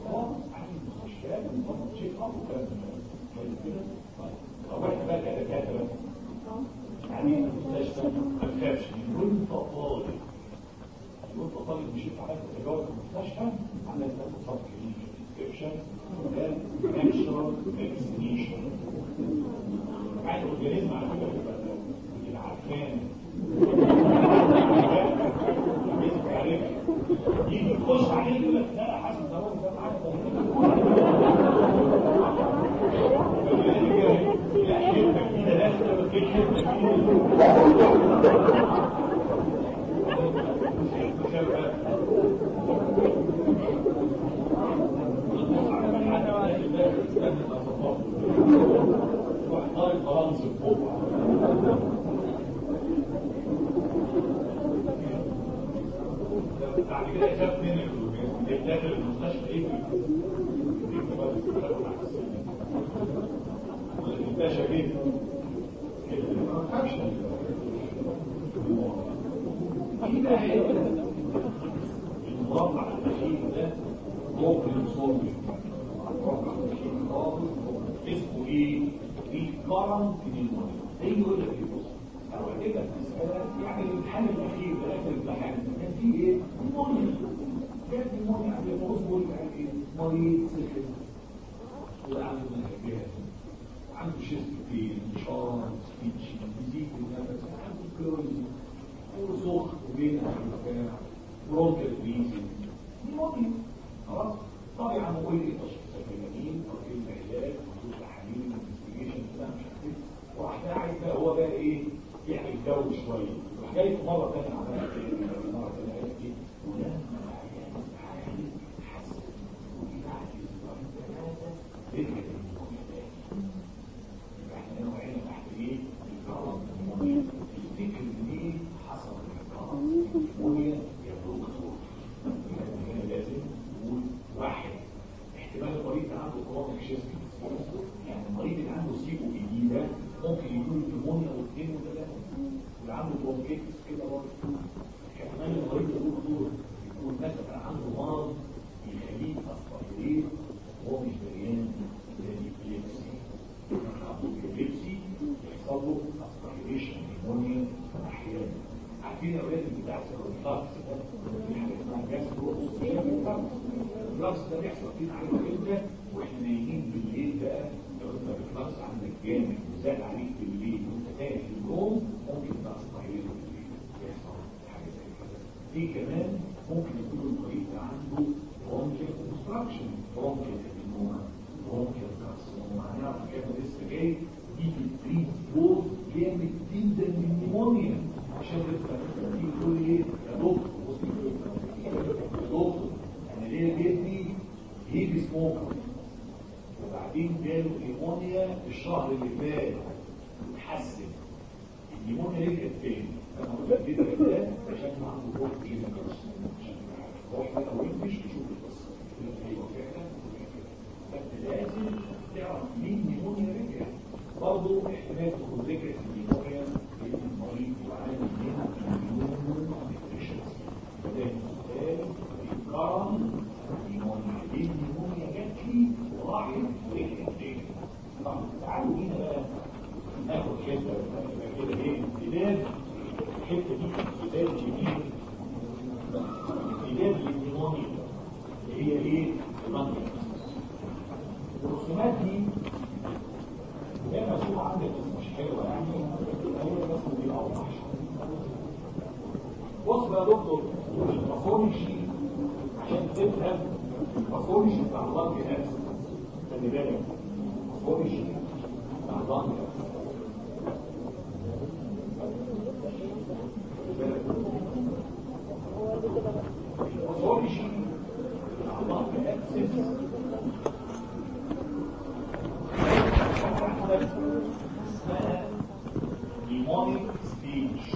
خالص عن المستشفيات ونظام تشيك اب وكلام من ده. كويس كده؟ طيب هو احنا بقى كدكاتره يعني المستشفى ما تخافش وانت طالب وانت طالب مشيت على تجارب المستشفى عندك تاخد صف كلينيكال انسكريبشن وكانشر فاكسينيشن بعد الاورجانيزم على فكره بيبقى بيبقى عارفان يجي يخش عليه يقول لك لا حسن ده هو ده معاك واختار البالانس فوق بعد كده شاف من داخل المستشفى ايه انتشر ايه الانفكشن في بقى حته المربع الاخير ده ممكن يصور المربع الاخير خالص اسمه ايه؟ ريكارنت نيمونيا ده يقول لك ايه بص هو كده مسألة يعني الامتحان الاخير ده اخر الامتحان كان فيه ايه؟ نيمونيا كان نيمونيا قبل ما اصبر يعني ايه؟ مريض سخن وعنده مهجات عنده شيست بين شعر سبيتش بيزيد النفس عنده كلوزي وسخن وبين بتاع برونكال بريزنج نيمونيا خلاص طبعا هو ايه تشخيص الجميل او ايه العلاج وجود تحاليل انفستيجيشن كده مش عارف ايه وراح بقى عايز بقى هو بقى ايه يعمل جو شويه راح جاي في مره ثانيه عملها ايه مره ثانيه قالت ايه ولما يعني حس احنا نوعين تحت ايه الكرم الفكر ليه حصل الكرم النمونيا يا دكتور يعني لازم نقول واحد احتمال المريض اللي عنده كرونيك شيست يعني المريض اللي عنده سيبو جديده ممكن يكون نمونيا واثنين وثلاثه اللي عنده برونكيتس كده برضه احتمال المريض يا دكتور يكون مثلا عنده مرض يخليه اسبريلين وهو مش دريان زي الابليبسي الابليبسي يحصل له اسبريليشن نيمونيا احيانا عارفين يا اولاد بتاع الفلكس ده في حاجه اسمها جاسترو الفلكس ده بيحصل فينا عارف امتى واحنا نايمين بالليل بقى لو انت الفلكس عندك جامد وزاد عليك بالليل وانت تاني في النوم ممكن بقى تستعيد بالليل يحصل حاجه زي كده في كمان ممكن يكون المريض ده عنده برونكيال اوبستراكشن برونكيال ادينوما برونكيال كارسينوما هنعرف كده لسه جاي دي بتريد دوز جامد جدا من النيمونيا عشان تبقى تيجي تقول ايه يا دكتور بص يا دكتور انا ليه جدي هيبي سموكر وبعدين جاله نيمونيا الشهر اللي فات اتحسن النيمونيا رجعت تاني انا قلت لك كده ده عشان عنده روح ايه روح بقى ويمش تشوف القصه ايوه فعلا بس لازم تعرف مين نيمونيا رجع برضه احتمال تكون رجعت النيمونيا لان المريض يعاني من النيمون ديفيشنسي فده مثال الكرم نيمونيا ليه النيمونيا جت لي وراحت ورجعت تاني طب تعالوا هنا بقى ناخد حته كده ايه امتداد الحته دي امتداد جديد امتداد للنيمونيا اللي هي ايه؟ المنطقه الرسومات دي هي مرسومه عندك بس مش حلوه يعني هي الرسم دي اوضح بص بقى يا دكتور الباثولوجي عشان تفهم الباثولوجي بتاع اللنج نفسه خلي بالك الباثولوجي بتاع اللنج الباثولوجي بتاع اللنج نفسه اسمها نيمونيك ستيج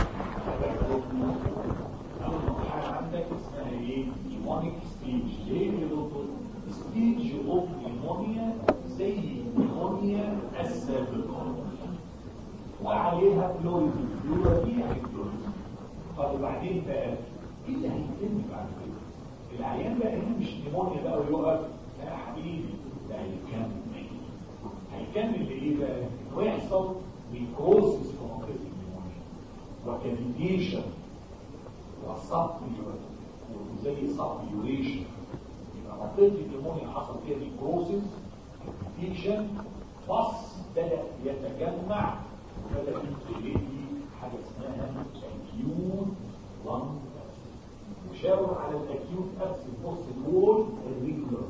اول مرحله عندك اسمها ايه نيمونيك ستيج ليه يا دكتور ستيج اوف نيمونيا زي النيمونيا السابقه وعليها فلويد الفلويد دي يعني فلويد طب وبعدين بقى ايه اللي هيتم بعد كده العيان بقى هنا مش نيمونيا بقى ويقف لا يا حبيبي ده هيكمل هيكمل بايه بقى؟ انه يحصل نيكروسيس في منطقه النيمونيا وكافيتيشن وصبي وزي صبيوريشن يبقى منطقه النيمونيا حصل فيها نيكروسيس كافيتيشن فص بدا يتجمع وبدا يبتدي حاجه اسمها اكيوت لانج وشاور على الاكيوت ابس بوست الوول الريجولار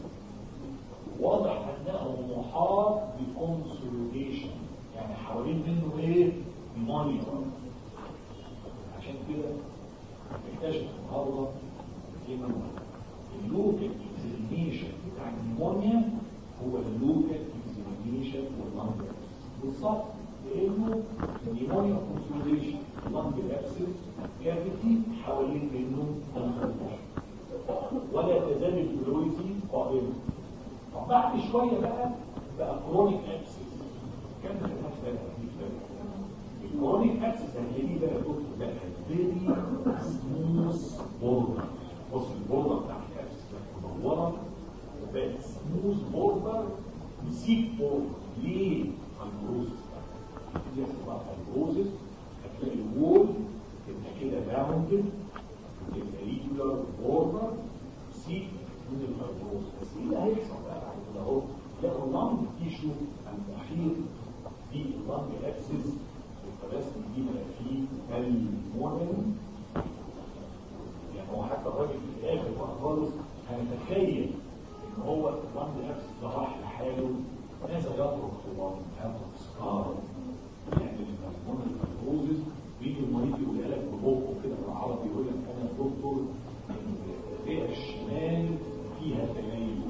واضح انه محاط بكونسوليديشن يعني حوالين منه ايه مونيتور عشان كده اكتشف النهارده انه اللوكال اكزامينيشن بتاع النيمونيا هو اللوكال اكزامينيشن واللانج بالظبط لانه النيمونيا كونسوليديشن اللانج ابسس كافيتي حوالين منه كونسوليديشن ولا تزال الفلويدي قائمه طب بعد شويه بقى بقى كرونيك ابسس كم ده الكرونيك ابسس هتلاقيه بقى دكتور بقى فيري سموث بوردر بص البوردر بتاع الابسس بقت مدوره وبقت سموث بوردر مسيك بوردر ليه؟ البروزس دي بقى البروزس هتلاقي الوول تبقى كده راوندد تبقى ريجولار بوردر سيك من الفيبروز بس ايه اللي هيحصل بقى بعد كده اهو تلاقوا اللنج تيشو المحيط في اللنج اكسس والفلاسل دي بقى فيه المونين يعني هو حتى الراجل في الاخر بقى خالص هنتخيل ان هو اللنج اكسس ده راح لحاله ماذا يترك في اللنج يترك سكار يعني المونين الفيبروزز بيجي المريض يقول لك ببقه كده بالعربي يقول لك انا دكتور الرئه الشمال فيها تليف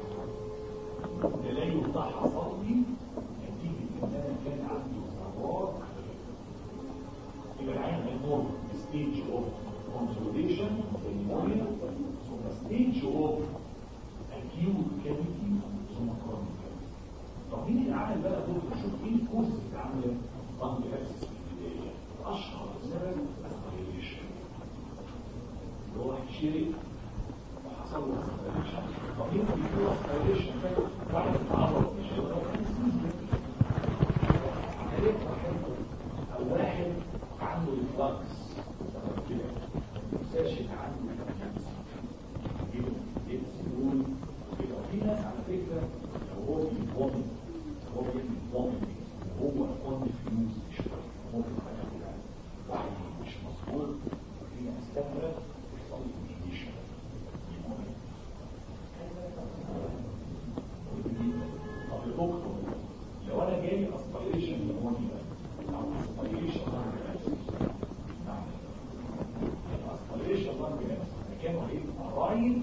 التليف ده حصل لي نتيجه ان انا كان عندي ذرات يبقى العين هيمر ستيج اوف كونسوليديشن نيمونيا ثم ستيج اوف اكيوت كافيتي ثم كرونيك طب مين اللي عمل بقى دول نشوف ايه الكورس اللي عمل طنج اكسس في البدايه اشهر سبب الاسبيريشن اللي هو شرك وحصل له اسبيريشن طب مين بيقول اسبيريشن ده واحد اتعرض لشيء عمليه واحد او واحد عنده ريفلكس كده ساشن عنده كده يقول كده في ناس على فكره لو هو بيفومت هو بيفومت هو كونفيوز شويه ممكن حاجه كده واحد مش مظبوط في ناس تانية يحصل انهيبيشن طب يا دكتور لو انا جاي اسبيريشن نيمونيا او اسبيريشن نعم الاسبيريشن لانج مكانه هيبقى رايت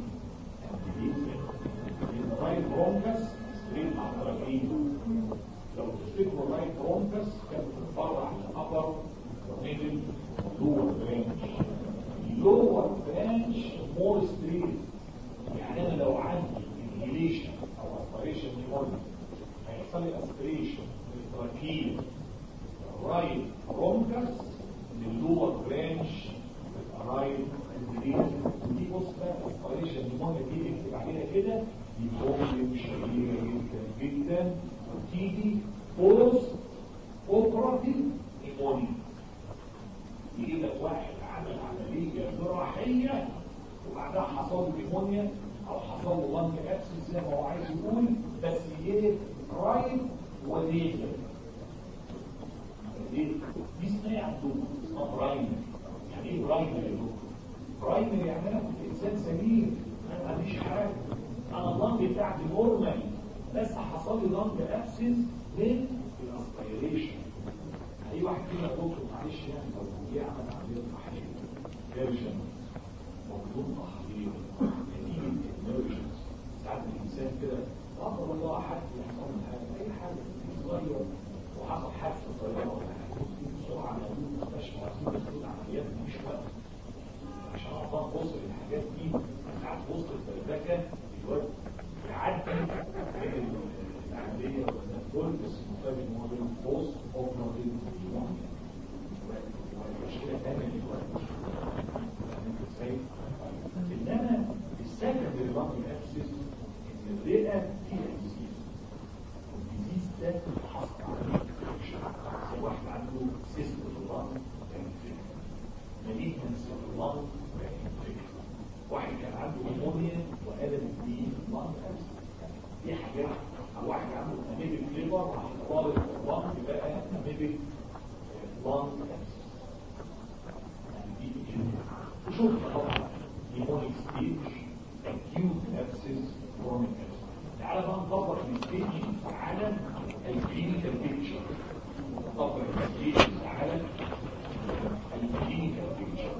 لان رايت برونكس ستريت على الطرفين لو تفتكروا الرايت برونكس كانت بتتفرع لابر وميدل لور برانش اللور برانش مور ستريت يعني انا لو عندي انهيليشن او اسبيريشن نيمونيا هيحصل لي اسبيريشن للتراكيب رايت برونكس للور برانش رايت ودي بص بقى اسبيريشن نيمونيا دي اكتب عليها كده دي بروبلم شهيره جدا جدا وتيجي بوست اوبراتيف نيمونيا يجي لك واحد عمل عمليه جراحيه وبعدها حصل له نيمونيا او حصل له لانج ابسس زي ما هو عايز يقول بس ايه رايت وليجا دي اسمها ايه عندكم؟ اسمها برايمري يعني ايه برايمري يا دكتور؟ برايمري يعني انا كنت انسان سليم انا ما عنديش حاجه انا اللنج بتاعتي نورمال بس حصل لي لانج ابسس من الاسبيريشن اي واحد فينا دكتور معلش يعني لو جه عمل عمليه تحليل فيرجن موضوع تحليل نتيجه النيرجنز ساعات الانسان كده قدر الله حد يحصل له حاجه اي حاجه صغير وحصل حادثه صغيره ولا حاجه بسرعه موجود مستشفى عايزين يدخلوا عمليات مفيش وقت عشان اعرف ابص للحاجات دي ساعات وسط البلدكه الواد يعدي بين العمليه والدكتور بس مقابل ان هو بين بوست اوبراتيف نيمونيا والمشكله ثانيه دلوقتي فاهم ازاي؟ انما السكندري لانج الكلينيكال بيكتشر طبعا الكلينيكال على الكلينيكال بيكتشر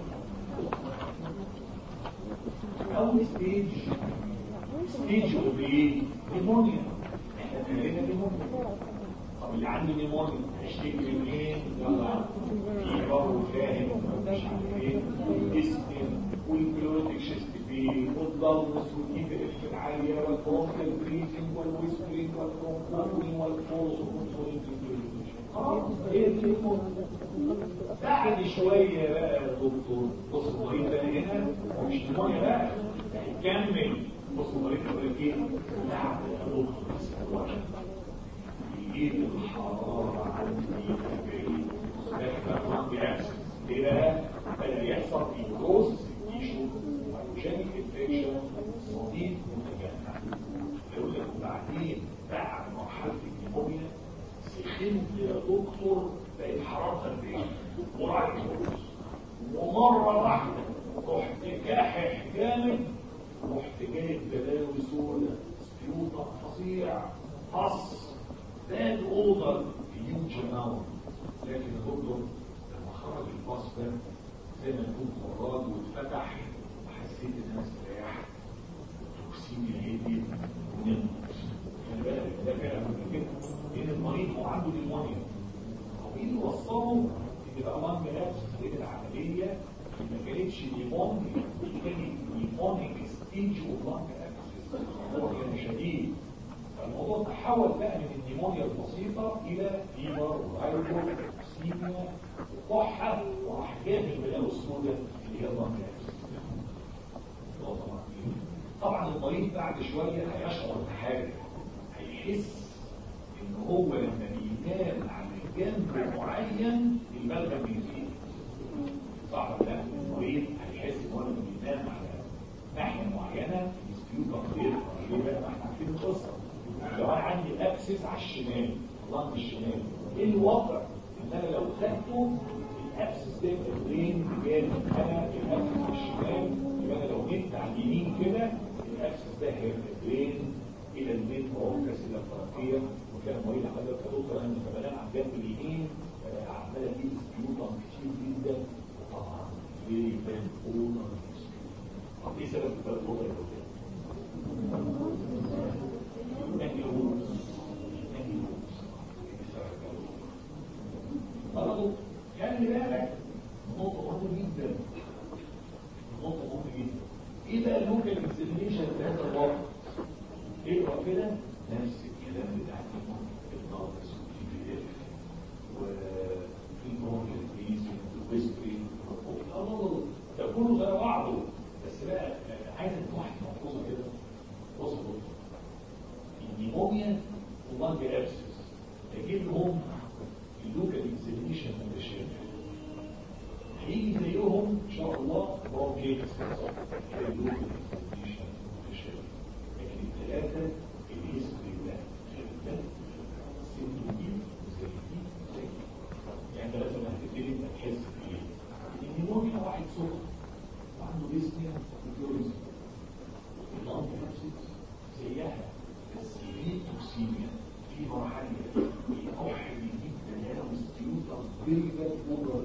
اول ستيج ستيج اوف ايه؟ نيمونيا احنا اتكلمنا نيمونيا طب اللي عنده نيمونيا هيشتكي من ايه؟ يلا فيبر وفاهم مش عارف ايه والديسبين والبلوتيك شيست بين والضلمس والديب اف العاليه والبرونكال بريثنج والويسبرينج والبرونكول والفوز والكونسولين خلاص هي دي النيمونيا بعد شويه بقى يا دكتور بص المريض ده هنا هو مش نيمونيا بقى هيكمل بص المريض يقول لك ايه؟ بعد يا دكتور بس هو يجيب الحرارة عندي في البيت بيحصل ايه بقى؟ بدأ يحصل فيبروز تيشو وجانيك انفكشن صديد متجمع يقول لك وبعدين بعد مرحلة النيمونيا سخنت يا دكتور بقت حرارة البيت وراح فيبروز ومرة واحدة رحت كاحح جامد رحت جايب بلاوي سودة سبيوطة فظيع قص that over huge amount لكن برضه لما خرج الباص ده زي ما يكون خراج واتفتح حسيت ان انا استريحت توكسيميا هديت ونمت خلي بالك ده فعلا مهم جدا لان المريض هو عنده نيمونيا هو ايه اللي وصله ان بقى وان جلاس لان العمليه ما كانتش نيمونيا كانت نيمونيك ستيج وان جلاس هو كان شديد فالموضوع تحول بقى من النيمونيا البسيطة إلى فيبر وهايبروكسيميا وكحة وراح جاب البلاوي السوداء اللي هي الرملات. طبعا المريض بعد شوية هيشعر بحاجة هيحس إن هو لما بينام على جنب معين البلغم بيزيد. صح ولا لا؟ المريض هيحس إن هو لما بينام على ناحية معينة السبيوتا غير ليه بقى؟ ما احنا عارفين القصة. لو انا عندي اكسس على الشمال اللنج الشمال ايه الوضع ان انا لو خدته الاكسس ده البرين جانب انا الاكسس الشمال يبقى انا لو جيت على اليمين كده الاكسس ده هيبقى البرين الى المين بروكس الى الترقيه وكان مريض حضرتك يا دكتور انا لما بنام على الجنب اليمين عمال اجيب سبيوتم كتير جدا وطبعا ليه بان اونر طب ايه سبب البان اونر يا دكتور؟ برضه خلي بالك نقطة مهمة جدا نقطة مهمة جدا ايه بقى اللوكال اكسبليشن في هذا الوقت؟ اقرا كده نفس الكلام بتاع الناقص والتي بي اف وفي نورمال بيز ويسبري الله ده كله زي بعضه بس بقى عايز واحد ملحوظه كده بص بص النيمونيا واللانج ابسس تجيب لهم اللوكال اكزامينيشن متشابه هيجي زيهم ان شاء الله برونكيتس اللوكال اكزامينيشن متشابه لكن الثلاثه الهيستوري ده ده سيمتومين زي دي زي دي يعني لازم هتبتدي انت تحس بايه؟ النيمونيا واحد سخن وعنده ديسنيا وفلوريزم اللانج ابسس زيها بس في توكسيميا في مرحله الكح بيجيب بلاوي ستيوتا بيلبل اوفر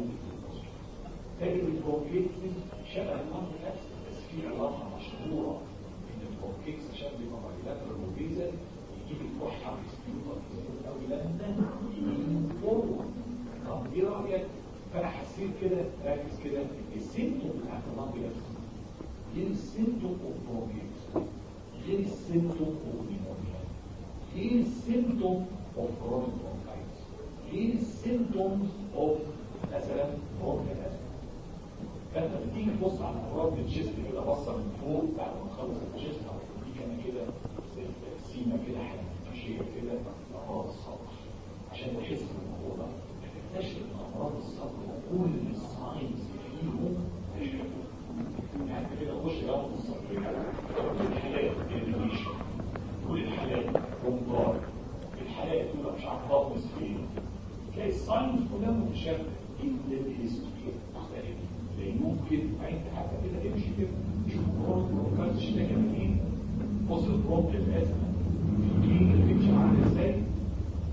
تجد البروكيتس شبه المرض نفسه بس في علاقه مشهوره ان البروكيتس عشان بيبقى بايلاترال وبيزل يجيب الكحه في ستيوتا كتير قوي لما يمين فورورد طب ايه رايك؟ فانا حسيت كده ركز كده السيمتوم بتاعت المرض نفسه غير السيمتوم اوف بروكيتس غير السيمتوم اوف نيمونيا غير السيمتوم اوف كرونيك برونكايتس غير السيمتومز اوف مثلا برونكال فانت بتيجي تبص على امراض الجسم كده بصه من فوق بعد ما تخلص الجسم او تديك انا كده زي سيمه كده حاجه ماشيه كده امراض الصدر عشان تحس بالموضوع ده تكتشف ان امراض الصدر كل الساينز فيهم تشبه يعني كده خش جنب الصدر كل الحالات الريشن كل الحالات رمضان الحالات تبقى مش عارف بطنس فين تلاقي الساينز كلها متشابهه الا الهيستوري مختلفه لا يمكن انت حتى كده تمشي كده تشوف البرونك بروكاز اشتكى من ايه بص البرونك الازمه في الكلينيك بيمشي عامل ازاي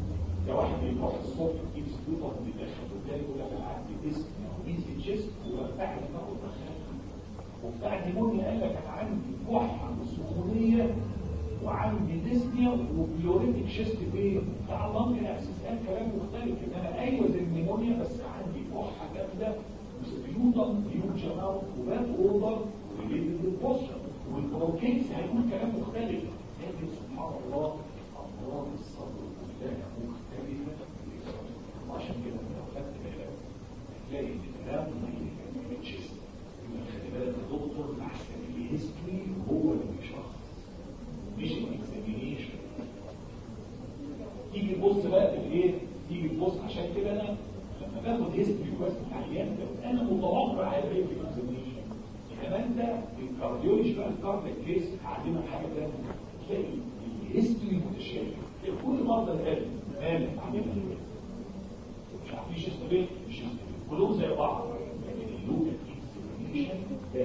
وعندي ديسنيا وفلوريتك شيست بين بتاع اللنج اكسس قال كلام مختلف ان انا ايوه زي النيمونيا بس عندي كحه جامده وسبيوتم هيوج اماونت وباد اوردر ريليتد للبوستر والبروكيتس هيكون كلام مختلف لكن سبحان الله امراض الصدر كلها مختلفه وعشان كده لو خدت بالك هتلاقي ان كلام التشيست خلي بالك يا دكتور احسن الهيستوري هو اللي بيشخص مش الاكزامينيشن تيجي تبص بقى في الايه تيجي تبص عشان كده انا لما باخد هيستوري كويس من العيان ده انا متوقع هيبقى ايه في الاكزامينيشن انما انت الكارديولوجي بقى الكاردياك كيس هعلمك حاجه ثانيه تلاقي الهيستوري متشابه كل مرضى القلب مالك عاملها مش عارفين شيست بيه مش شيست بيه كلهم زي بعض لكن اللوكال اكزامينيشن ده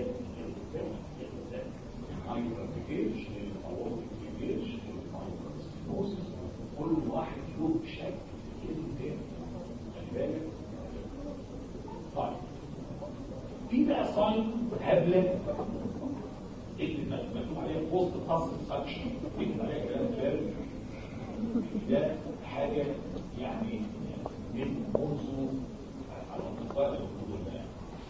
المايكروفيكيش الاورتيكيش المايكروسكلوسيس كل واحد له شكل في التاني خلي بالك طيب في بقى ساين هبله اكتب مكتوب عليها بوست خاص سكشن اكتب عليها كلام فارغ ده حاجه يعني من منذ الاطباء القدماء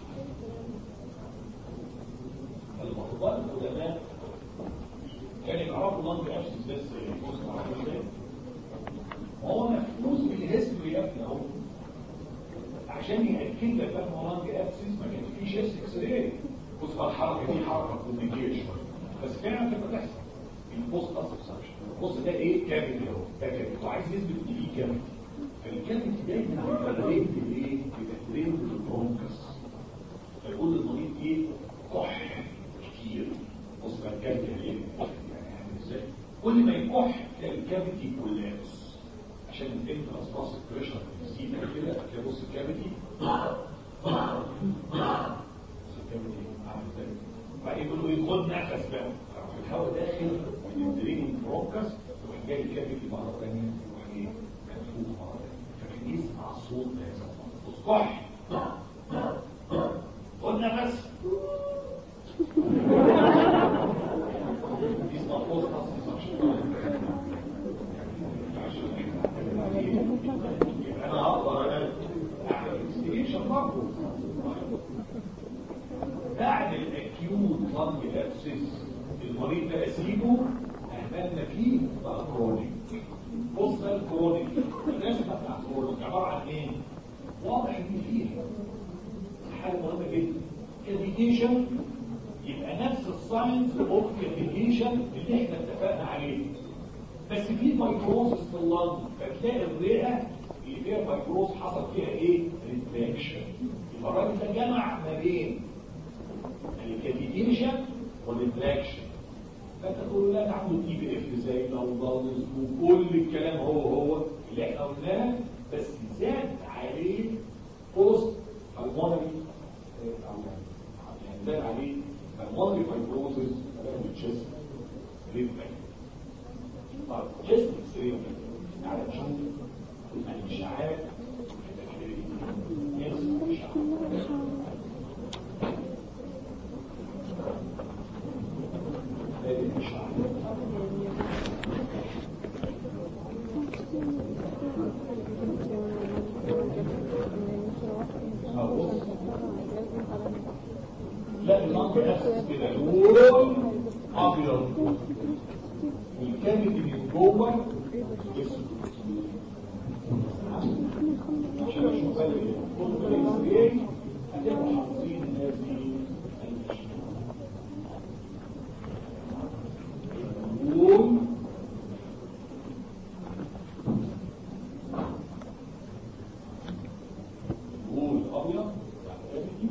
الاطباء القدماء كانوا يعرفوا لانج ابسس بس بص ازاي هو مفلوس بالهيستوري يا ابني اهو عشان يأكد لك بقى هو لانج ابسس ما كانش فيه شيست اكس راي بص بقى الحركه دي حركه كوميونيكيشن بس فعلا كانت بتحصل البوست اسبسكشن بص ده ايه كافيتي اهو ده كافيتي وعايز يثبت ان دي كافيتي فالكافيتي دايما بيبقى ريد بالايه؟ بيبقى ريد بالبرونكس فيقول للمريض ايه؟ كح كتير بص بقى الكافيتي ايه؟ يعني ازاي؟ كل ما يكح تلاقي الكافيتي كولابس عشان الانترس باس بريشر يزيد كده هتلاقي بص الكافيتي بص الكافيتي عامل ازاي؟ بعدين يقول له ايه خد نفس بقى الهواء داخل من الدرين برونكس ويروح جاي الكافيتي مره ثانيه يروح ايه مدفوع مره ثانيه فكان يسمع صوت هذا بص كح خد نفس يسمع بوست انا هقدر انا اعمل انستيجيشن برضه بعد الاكيوت لانج ابسس المريض ده اسيبه اهملنا فيه بقى كرونيك بص ده الكرونيك الناس بتاع الكرونيك عباره عن ايه؟ واضح ان فيه حاجه مهمه جدا كافيتيشن يبقى نفس الساينس اوف كافيتيشن اللي احنا اتفقنا عليه بس في مايكروزس في اللنج فتلاقي الرئه اللي فيها مايكروز حصل فيها ايه؟ ريتراكشن يبقى الراجل ده جمع ما بين الكافيتيشن والريتراكشن فانت تقول لا ده عنده تي بي اف زي الاوضالز وكل الكلام هو هو اللي احنا قلناه بس زاد عليه بوست المونري يعني زاد عليه المونري فايبروزز والتشيست ريتراكشن طب جسم اكسرين تعالى نشوف الاشعاعات لا المنطق نفسه كده لون ابيض والكامل من جوه اسود عشان اشوف بقى الكتب الاكس هتبقوا حافظين هذه لون لون ابيض يعني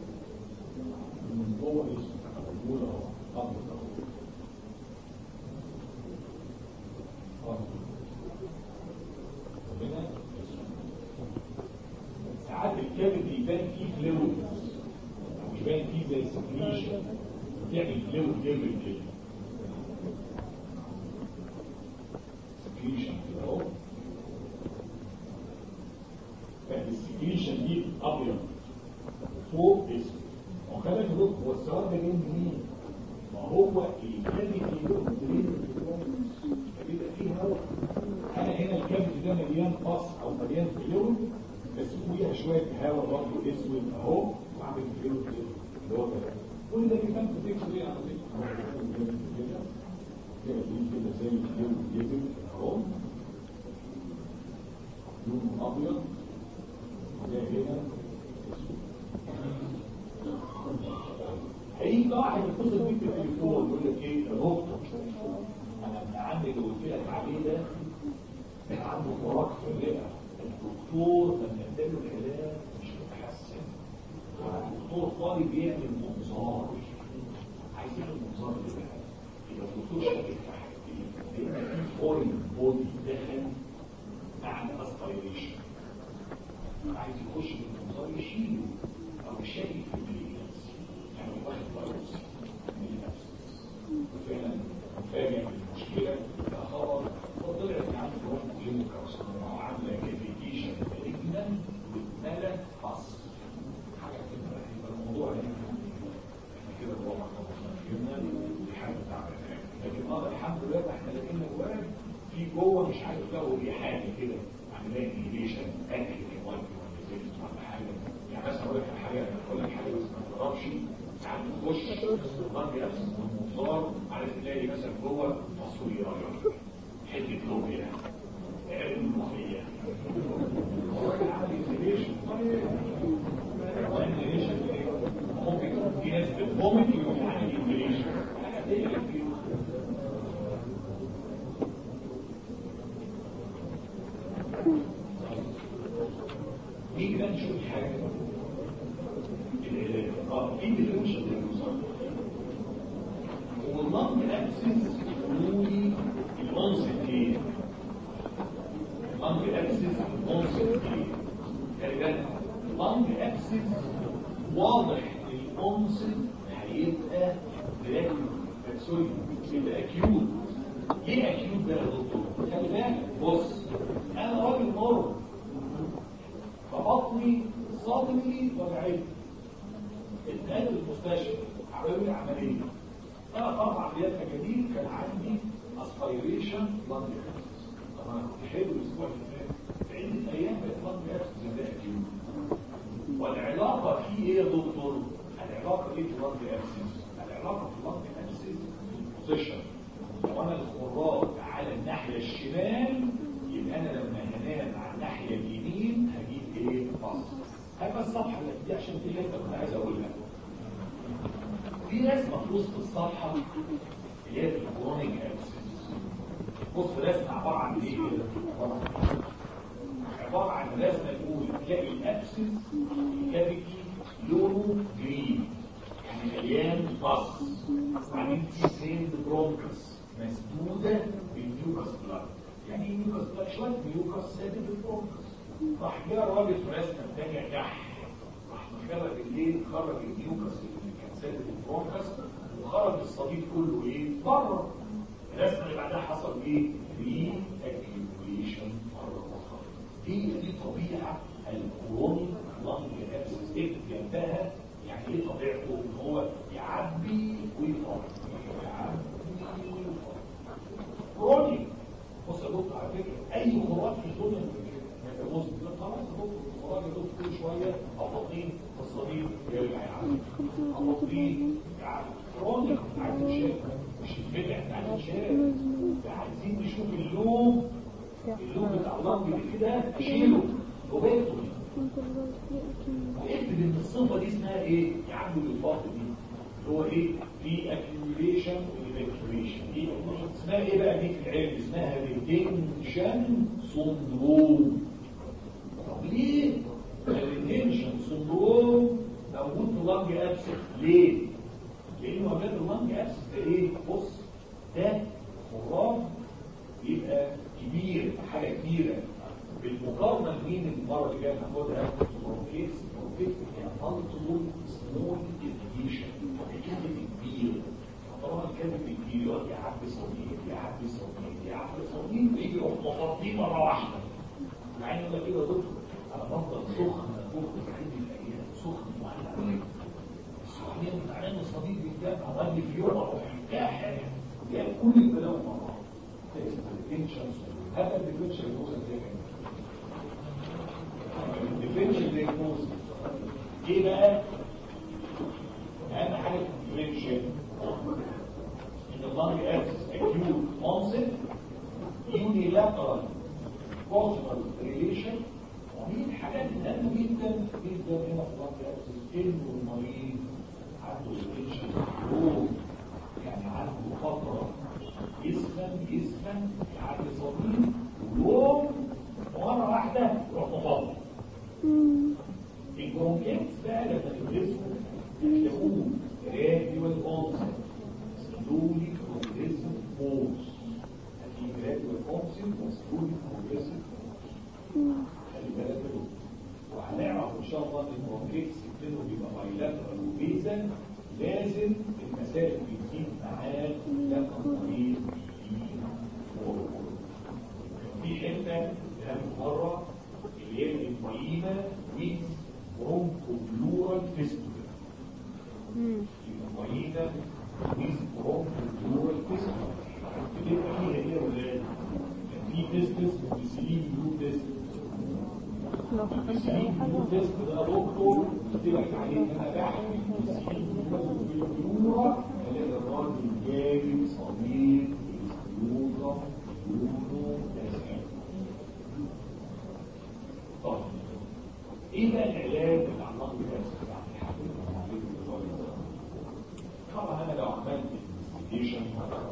من جوه اسود لون اهو ابيض اهو هنا ساعات الكبد يبان فيه فلويدز او يبان فيه زي سكريشن تعمل فلويد ليفل كده سكريشن كده اهو فالسكريشن دي ابيض فوق اسود وخلي بالك هو السؤال ده جاي منين؟ ما هو الكبد له درين باص او مليان فلويد بس فيها شويه هواء برضه اسود اهو وعامل فلويد كده اللي هو ده كل ده بيبان في الاكس راي على فكره كده كده كده زي الفلويد جيزل اهو لونه ابيض ده هنا هيجي واحد يتصل بيك في التليفون يقول لك ايه يا دكتور انا ابن عمي اللي قلت لك عليه ده كان عنده فراغ في الرئه الدكتور لما اداله العلاج مش متحسن الدكتور فاضي بيعمل منظار عايز يعمل منظار ليه يبقى الدكتور شاكك في حاجتين لان في فورين بودي دخل مع الاسبيريشن عايز يخش بالمنظار يشيله او يشاكك في البليز يعني واحد فيروس من النفس فعلا فاهم المشكله فخبر وطلعت عنده واحد جيم كارسنوما وعامله كافيتيشن رجلا واتملى فصل حاجه كده يبقى الموضوع هنا احنا كده الوضع فهمنا ودي حاجه تعبانه لكن اه الحمد لله احنا لقينا جواه في جوه مش عارف له ايه حاجه كده عاملاه انهيبيشن اكل كمان ولا حاجه يعني مثلا اقول لك حاجه اقول لك حاجه بس ما تضربش ساعات تخش الضرب نفس المنظار عارف تلاقي مثلا جوه تصوير حته لوبيا عرق المخيه هو كان عامل انهيبيشن ممكن في ناس بتفومت يقول عامل انهيبيشن نيجي بقى نشوف حاجه العلاج اه في ديفرنشال للمصاب واللنج ابسس قولي الانسد ايه اللنج ابسس الانسد ايه خلي بالك اللنج ابسس واضح الانسد هيبقى بلاك سوري يبقى اكيوت ليه اكيوت ده يا دكتور خلي بالك بص انا راجل مر فبطني صدري وجعتني اتنقلت المستشفى عملوا لي عمليه انا طبعا عمليات اكاديمي كان عندي اسبيريشن لانج طبعا انا كنت حلو الاسبوع اللي فات في عده ايام بقت لانج ابسس ده اكيوت والعلاقه في ايه يا دكتور؟ العلاقه ايه في لانج ابسس؟ العلاقه في لانج ابسس بوزيشن لو انا الخراج على الناحيه الشمال يبقى انا لما هنام على الناحيه اليمين هجيب ايه؟ فصل هبقى الصفحه اللي دي عشان في حته كنت عايز اقولها في رسمه في وسط الصفحه اللي هي الكرونيك ابسس بص رسمه عباره عن ايه كده؟ عباره عن رسمه تقول تلاقي الابسس الكافيتي لونه جرين يعني مليان بص بعدين في سيند برونكس مسدوده بالميوكس بلاد يعني ايه ميوكس بلاد شويه ميوكس سادد البرونكس راح جه الراجل في رسمه ثانيه جح راح مخرج الليل خرج الميوكس اللي كان سادد البرونكس وخرج الصديد كله ايه بره الرسمه اللي بعدها حصل ايه ري اكيوبيشن مره اخرى دي دي طبيعه الكورونيك لانج ابسس اكتب جنبها يعني ايه طبيعته ان هو يعبي ويفرط يعبي ويفرط كرونيك بص يا دكتور على فكره اي خراج في الدنيا بص خلاص يا دكتور الخراج يا دكتور كل شويه ابطين الصديق يرجع يعبي ابطين يعبي كرونيك عايزين شيء مش البدع عايزين شيء عايزين نشوف اللوب اللوب بتاع اللنج كده اشيله وبيته واكتب ان الصفه دي اسمها ايه يا عم الوفاق دي اللي هو ايه في اكيوميليشن وايفاكيويشن دي اسمها ايه بقى دي في العلم اسمها ريتنشن سندروم طب ليه الريتنشن سندروم موجود في اللنج ابسس ليه لانه اولاد اللنج ابسس ده ايه بص ده خراج يبقى كبير حاجه كبيره بالمقارنه بمين المره اللي جايه هناخدها بروكيتس بروكيتس هي مالتيبل سمول ديفيشن الكلمه كبير طالما الكلمه كبير يقعد يعبي صوتين يعبي صوتين يعبي صوتين ويجي يروح مفضيه مره واحده مع ان يقول لك كده دكتور انا بفضل سخن فوق عندي الايام سخن معلق السخنين معناه ان الصديق بيتجمع وادي في يوم اروح كاحل يعني كل البلاوي مره واحده هذا الديفيشن يوصل زي كده ايه بقى اهم حاجه في الديفرنشال ان اللنج ابسس acute onset unilateral causal relation ودي الحاجات الهامه جدا جدا هنا في اللنج ابسس انه المريض عنده ريليشن يعني عنده فتره يسخن يسخن يعدي صديق ويوم مرة واحدة يروح مفضل الجروميات بقى لما تدرسوا تلاقوه gradual onset slowly progressive force في gradual onset و slowly progressive خلي بالك منه وهنعرف ان شاء الله ان البرونكيتس منه بيبقى بايلاترال وبيزل لازم المسافه بتزيد معاه لما المريض في حته كانت مره اللي هي الانفايما ويز برونكوبلورال فيستول الانفايما ويز برونكوبلورال فيستول بتبقى فيها ايه يا ولاد؟ كان في فيستس بتسليم بلو فيستس لو حصلت اي بتسليم حاجة بلو فيستس ده دكتور قلت لك عليه ان انا بحكي بتسليم بلو بلورا الاقي الراجل جايب صديق بلورا بلورو تسعين طيب ايه بقى العلاج بتاع النقد الاساسي يعني حضرتك طبعا انا لو عملت انفستيجيشن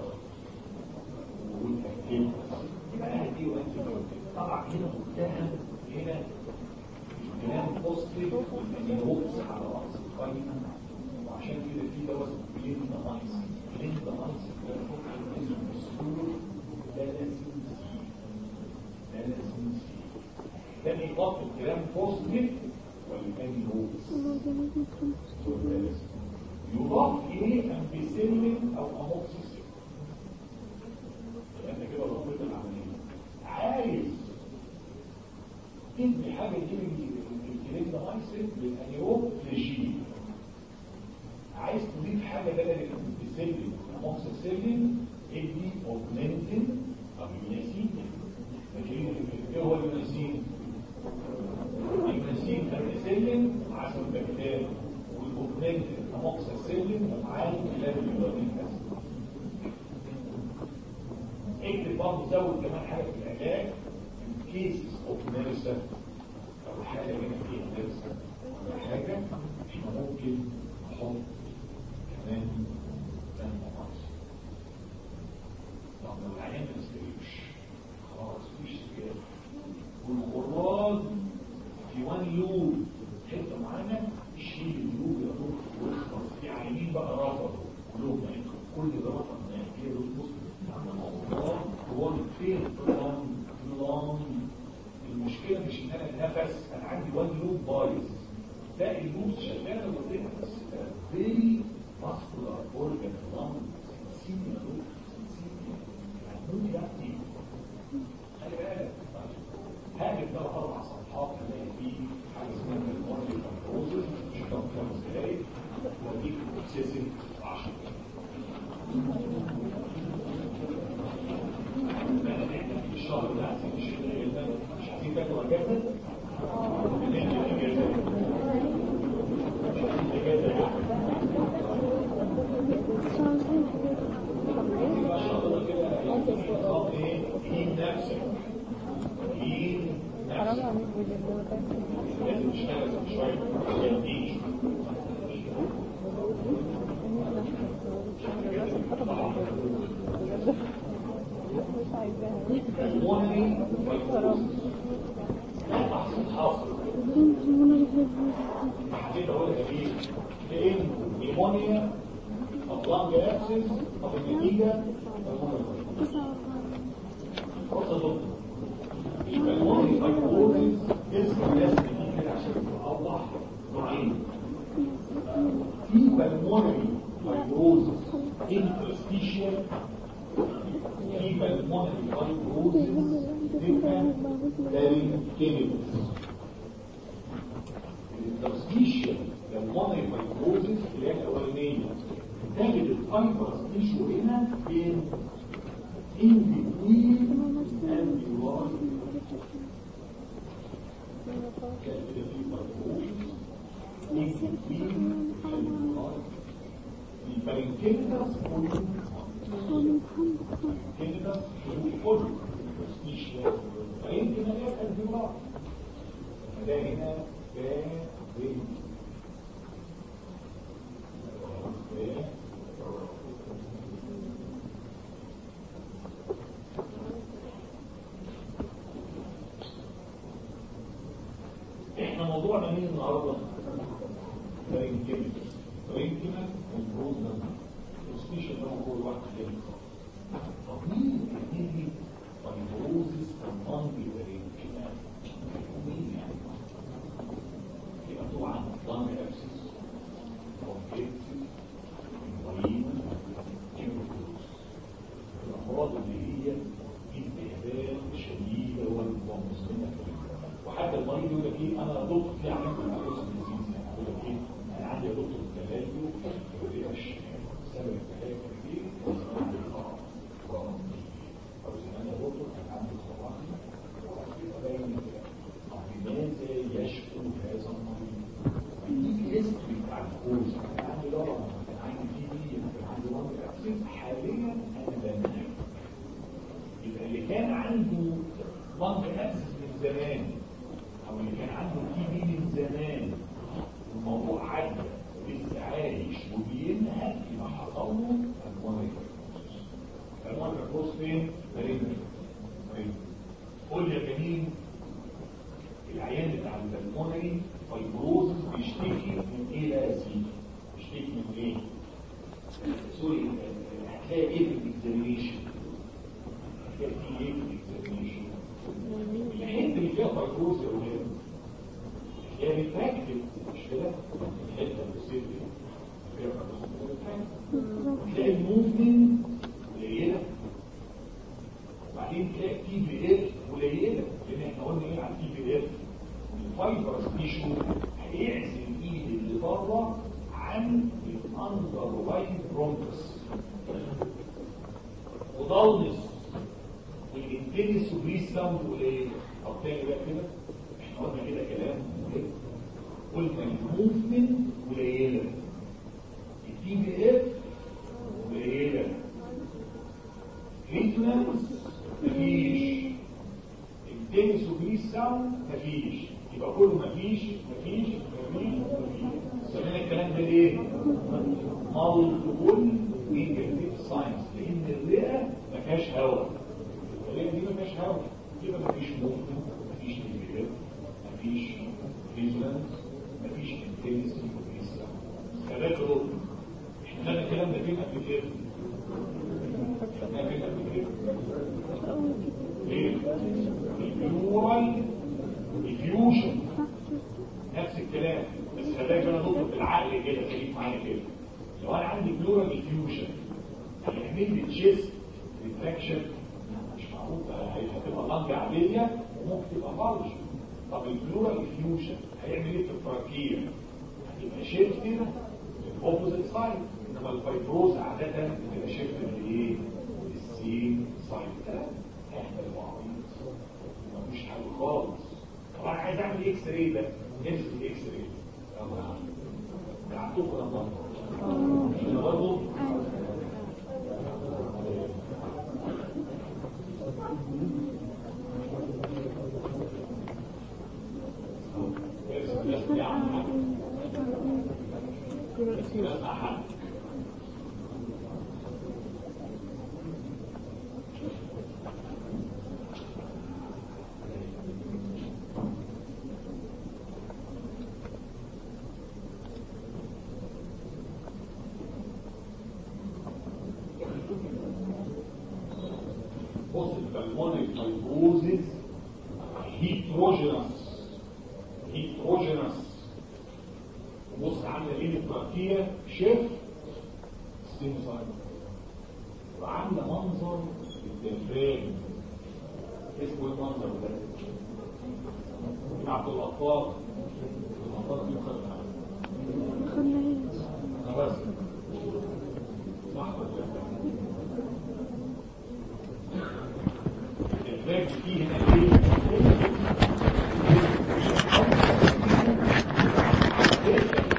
واتاكدت يبقى انا هديه انتي طبعا هنا متهم هنا الكلام بوزيتيف والاني هوبس على راس القايمه وعشان كده في دواء بلين نايس بلين نايس ده فوق الاسم السور ده لازم نسيه ده لازم نسيه ده بيضاف الكلام بوزيتيف والاني هوبس يضاف اليه امبيسيلين او اموكسيسين يبقى انت كده ضمت العمليه عايز تدي حاجه تيجي الكليندامايسين للانيروب فليجين عايز تضيف حاجه بدل الامبيسيلين اموكسيسين ادي اوجمنتين او يوناسين لكن ايه هو اليوناسين؟ اليوناسين امبيسيلين عسل بكتيريا والاوجمنتين اموكسيسين معاه كلام اليورين اسيد اكتب برضه زود كمان حاجه في العلاج كيسز اوف نيرسا او حاجه هنا فيها نيرسا ولا حاجه احنا ممكن نحط كمان دم مقص طب لو العيان ما يستجيبش خلاص مفيش سجاير والخراج في وان لوب حته معينه يشيل اللوب يا دكتور ويخلص في عيانين بقى رفضوا كلهم كل ده رفض ما كده بص هو فين لون المشكله مش ان انا النفس انا عندي وان لوب بايظ ده اللوب شغاله وكده بس فيري ماسكولار اورجان لون سينسيتي لوب سينسيتي هتموت يعني خلي بالك هاجي ثلاث اربع صفحات هلاقي فيه حاجه اسمها المورفي كنتروزز مش هتاخد خمس دقايق واديك اوبسيسيف 10 الشهر ده عايزين نشيل ده مش عايزين تاكلوا اجازه بنعمل اجازه اجازه ما شاء الله كده نظام ايه هين نفسك هين نفسك لازم تشتغل شويه ما تجيش المونري تحصيل حاصل حبيت اقول لك ايه لان نيمونيا او لانج ابسس او النتيجه خلاص يا دكتور يبقى المونري فايبروزيس اسم لازم كده عشان اوضح نوعين في بالمونري فايبروزيس انترستيشيال في بالمونري فايبروزيس تبقى كيميكالز الانترستيشيال بالمونري فايبروزيس اللي هي الاولانيه تجد الفايبرز تيشو هنا بين in between and beyond كده في فايبروزيس البارنكيتس كله كده كله مش فيمكن الاقي الانفجار ده هنا بين احنا موضوعنا مين النهارده؟ بارنكيتس بارنكيتس والبروزنس السبيشال ده موضوع واحد تاني طب مين بيجي فايبروزس الفانجي بارنكيتس مين يعني؟ يبقى طبعا ضم ابسس كومبلكسس مريض كيموكلوز الامراض اللي هي التهابات شديده ومزمنه وحتى المريض يقول لك ايه انا دكتور في عمليه الفيروس ديزيز يقول لك ايه انا عندي دكتور التلاجة يقول لي مش سبب التلاجة ايه عندي الفقر او زي انا دكتور كان عندي صباح لماذا يشكو هذا المريض؟ دي هيستوري بتاع الكوز كان عندي لغه كان عندي تي بي كان عندي وضع اكسس حاليا انا بنام يبقى اللي كان عنده ضغط اكسس من زمان او اللي كان عنده تي بي من زمان الموضوع عدى لسه عايش وبينهى يبقى حصل له المونيك المونيك كروس فين؟ مريض قول لي يا جميل العيان بتاع البلمونري فايبروزس بيشتكي من ايه بقى يا سيدي؟ بيشتكي من ايه؟ سوري هتلاقي ايه في الاكزامينيشن؟ هتلاقي في ايه في الاكزامينيشن؟ الحته اللي فيها فايبروز يا ولاد هي ريتراكتد مش كده؟ الحته اللي بتصير دي فيها فايبروز تلاقي الموفمنت قليله وبعدين تلاقي تي بي اف قليله لان احنا قلنا ايه على التي بي اف الفايبرس تيشو هيعزل الايد اللي بره عن الاندر لاين برونكس وضلنس والانتنس وبريس ساوند قليل طب تاني بقى كده احنا قلنا كده كلام مهم قلنا الموفمنت قليله التي بي اف قليله ريفلنس مفيش الدنس وبريس ساوند مفيش يبقى كله مفيش مفيش مفيش مفيش سمينا الكلام ده ليه؟ مالتيبل نيجاتيف ساينس لان الرئه ما فيهاش هواء الرئه دي ما فيهاش هواء يبقى مفيش موفمنت مفيش نيجاتيف مفيش ريزونانس مفيش انتنسي وبريس ساوند خلاك رد احنا خدنا الكلام ده فين قبل كده؟ خدناه فين قبل كده؟ ايه؟ البلورال ديفيوجن نفس الكلام بس خليك انا نقطه بالعقل كده خليك معايا كده لو انا عندي بلورال ديفيوجن هيعمل لي تشيست ريتراكشن مش معروف هتبقى لنج عاديه وممكن تبقى فالج طب البلورال ديفيوجن هيعمل ايه في التراكيه؟ هتبقى شيفت كده الاوبوزيت سايد انما الفايبروز عاده بتبقى شيفت لايه؟ للسين سايد احنا الوعيد مفيش حل خالص طب انا عايز اعمل اكس راي ده نفس الاكس راي يلا يا عم بعتوكم لما انا برضه يا عم يا عم بص البلمونري فايبروزيس هيتروجينس هيتروجينس بص عامله ايه التركيه شيف ستيم سايد وعامله منظر الدفاع اسمه ايه المنظر ده؟ بتاعت الاطفال الاطفال دي خدها خلنا بس صح ولا لا؟ الإخراج فيه هنا إيه؟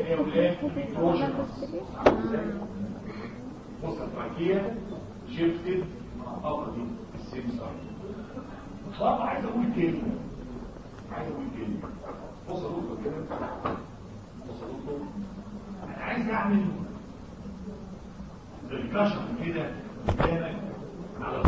ايه يا ولاد كلوجر بص التراكيه شيفتد اه دي السيم سايد طب عايز اقول كلمه عايز اقول كلمه بص يا دكتور كده بص يا دكتور انا عايز اعمل بالكشف كده قدامك على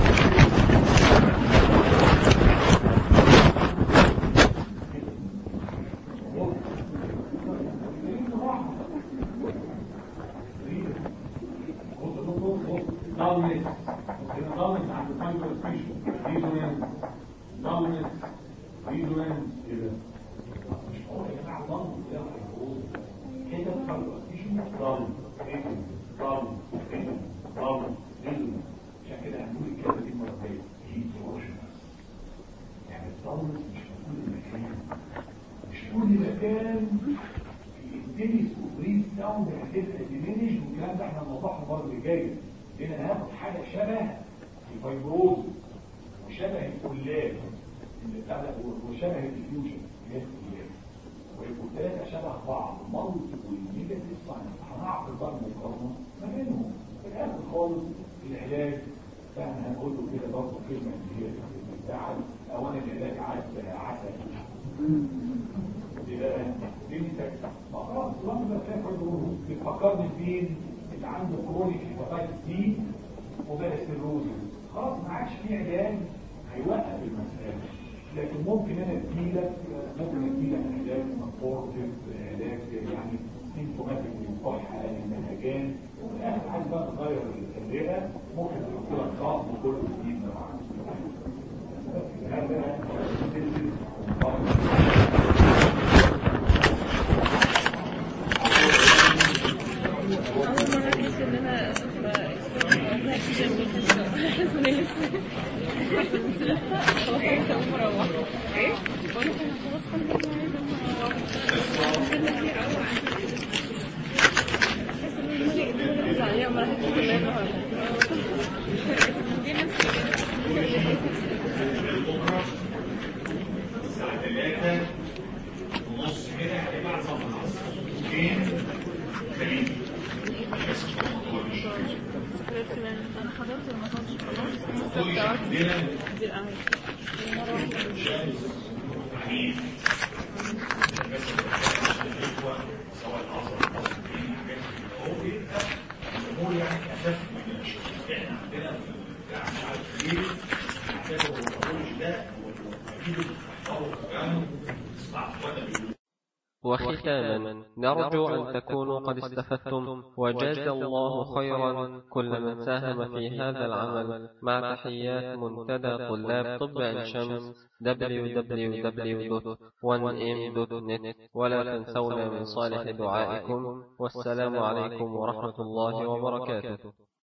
ضلمت ضلمت عند الفايبر سبيشن ريزونانس ضلمت ريزونانس كده مش هو يا جماعه ضلمت ده كده الفايبر سبيشن ضلمت ضلمت ضلمت ريزونانس عشان كده هنقول الكلمه دي مرتين هيتروجينس يعني الضلمت مش في كل مكان مش كل مكان التنس وبريد ساوند هتبقى ديمينش والكلام ده احنا هنوضحه المره اللي جايه لان انا هاخد حاجه شبه الفايبروز وشبه الكلاب اللي بتاع ده وشبه الديفيوجن اللي هي الكلاب ويبقوا الثلاثه شبه بعض المالتي والنيجاتيف ساينس هنعقد بقى المقارنه ما بينهم في الاخر خالص العلاج فاحنا هنقول له كده برضه كلمه اللي هي بتاعت اولا العلاج عسل عسل خلاص لما بتفكرني فين اللي عنده كرونيك هيباتايتس سي وباستيروزس خلاص ما عادش في علاج هيوقف المسألة لكن ممكن انا اديلك ممكن اديلك علاج سبورتيف علاج يعني سيمتوماتيك للكحة للنهجان وفي الاخر عايز بقى تغير الرئة ممكن تحط لك خاص بكل جديد طبعا هذا الساعة 3 ونص كده هتبقى صفحة فين؟ خليل انا حضرت الماتش خلاص الخروج عندنا دي الاول عنيف بس الإخوة سواء الأصل أو الحاجات هو بيبقى الأمور يعني أساس من الشغل إحنا عندنا في بتاع مش عارف إيه نعتبر الخروج ده هو أكيد تحفظه كمان اسمع إخوانا بيقولوا وختاما نرجو أن تكونوا قد استفدتم وجاز الله خيرا كل من ساهم في هذا العمل مع تحيات منتدى طلاب طب عين شمس www.1m.net ولا تنسونا من صالح دعائكم والسلام عليكم ورحمة الله وبركاته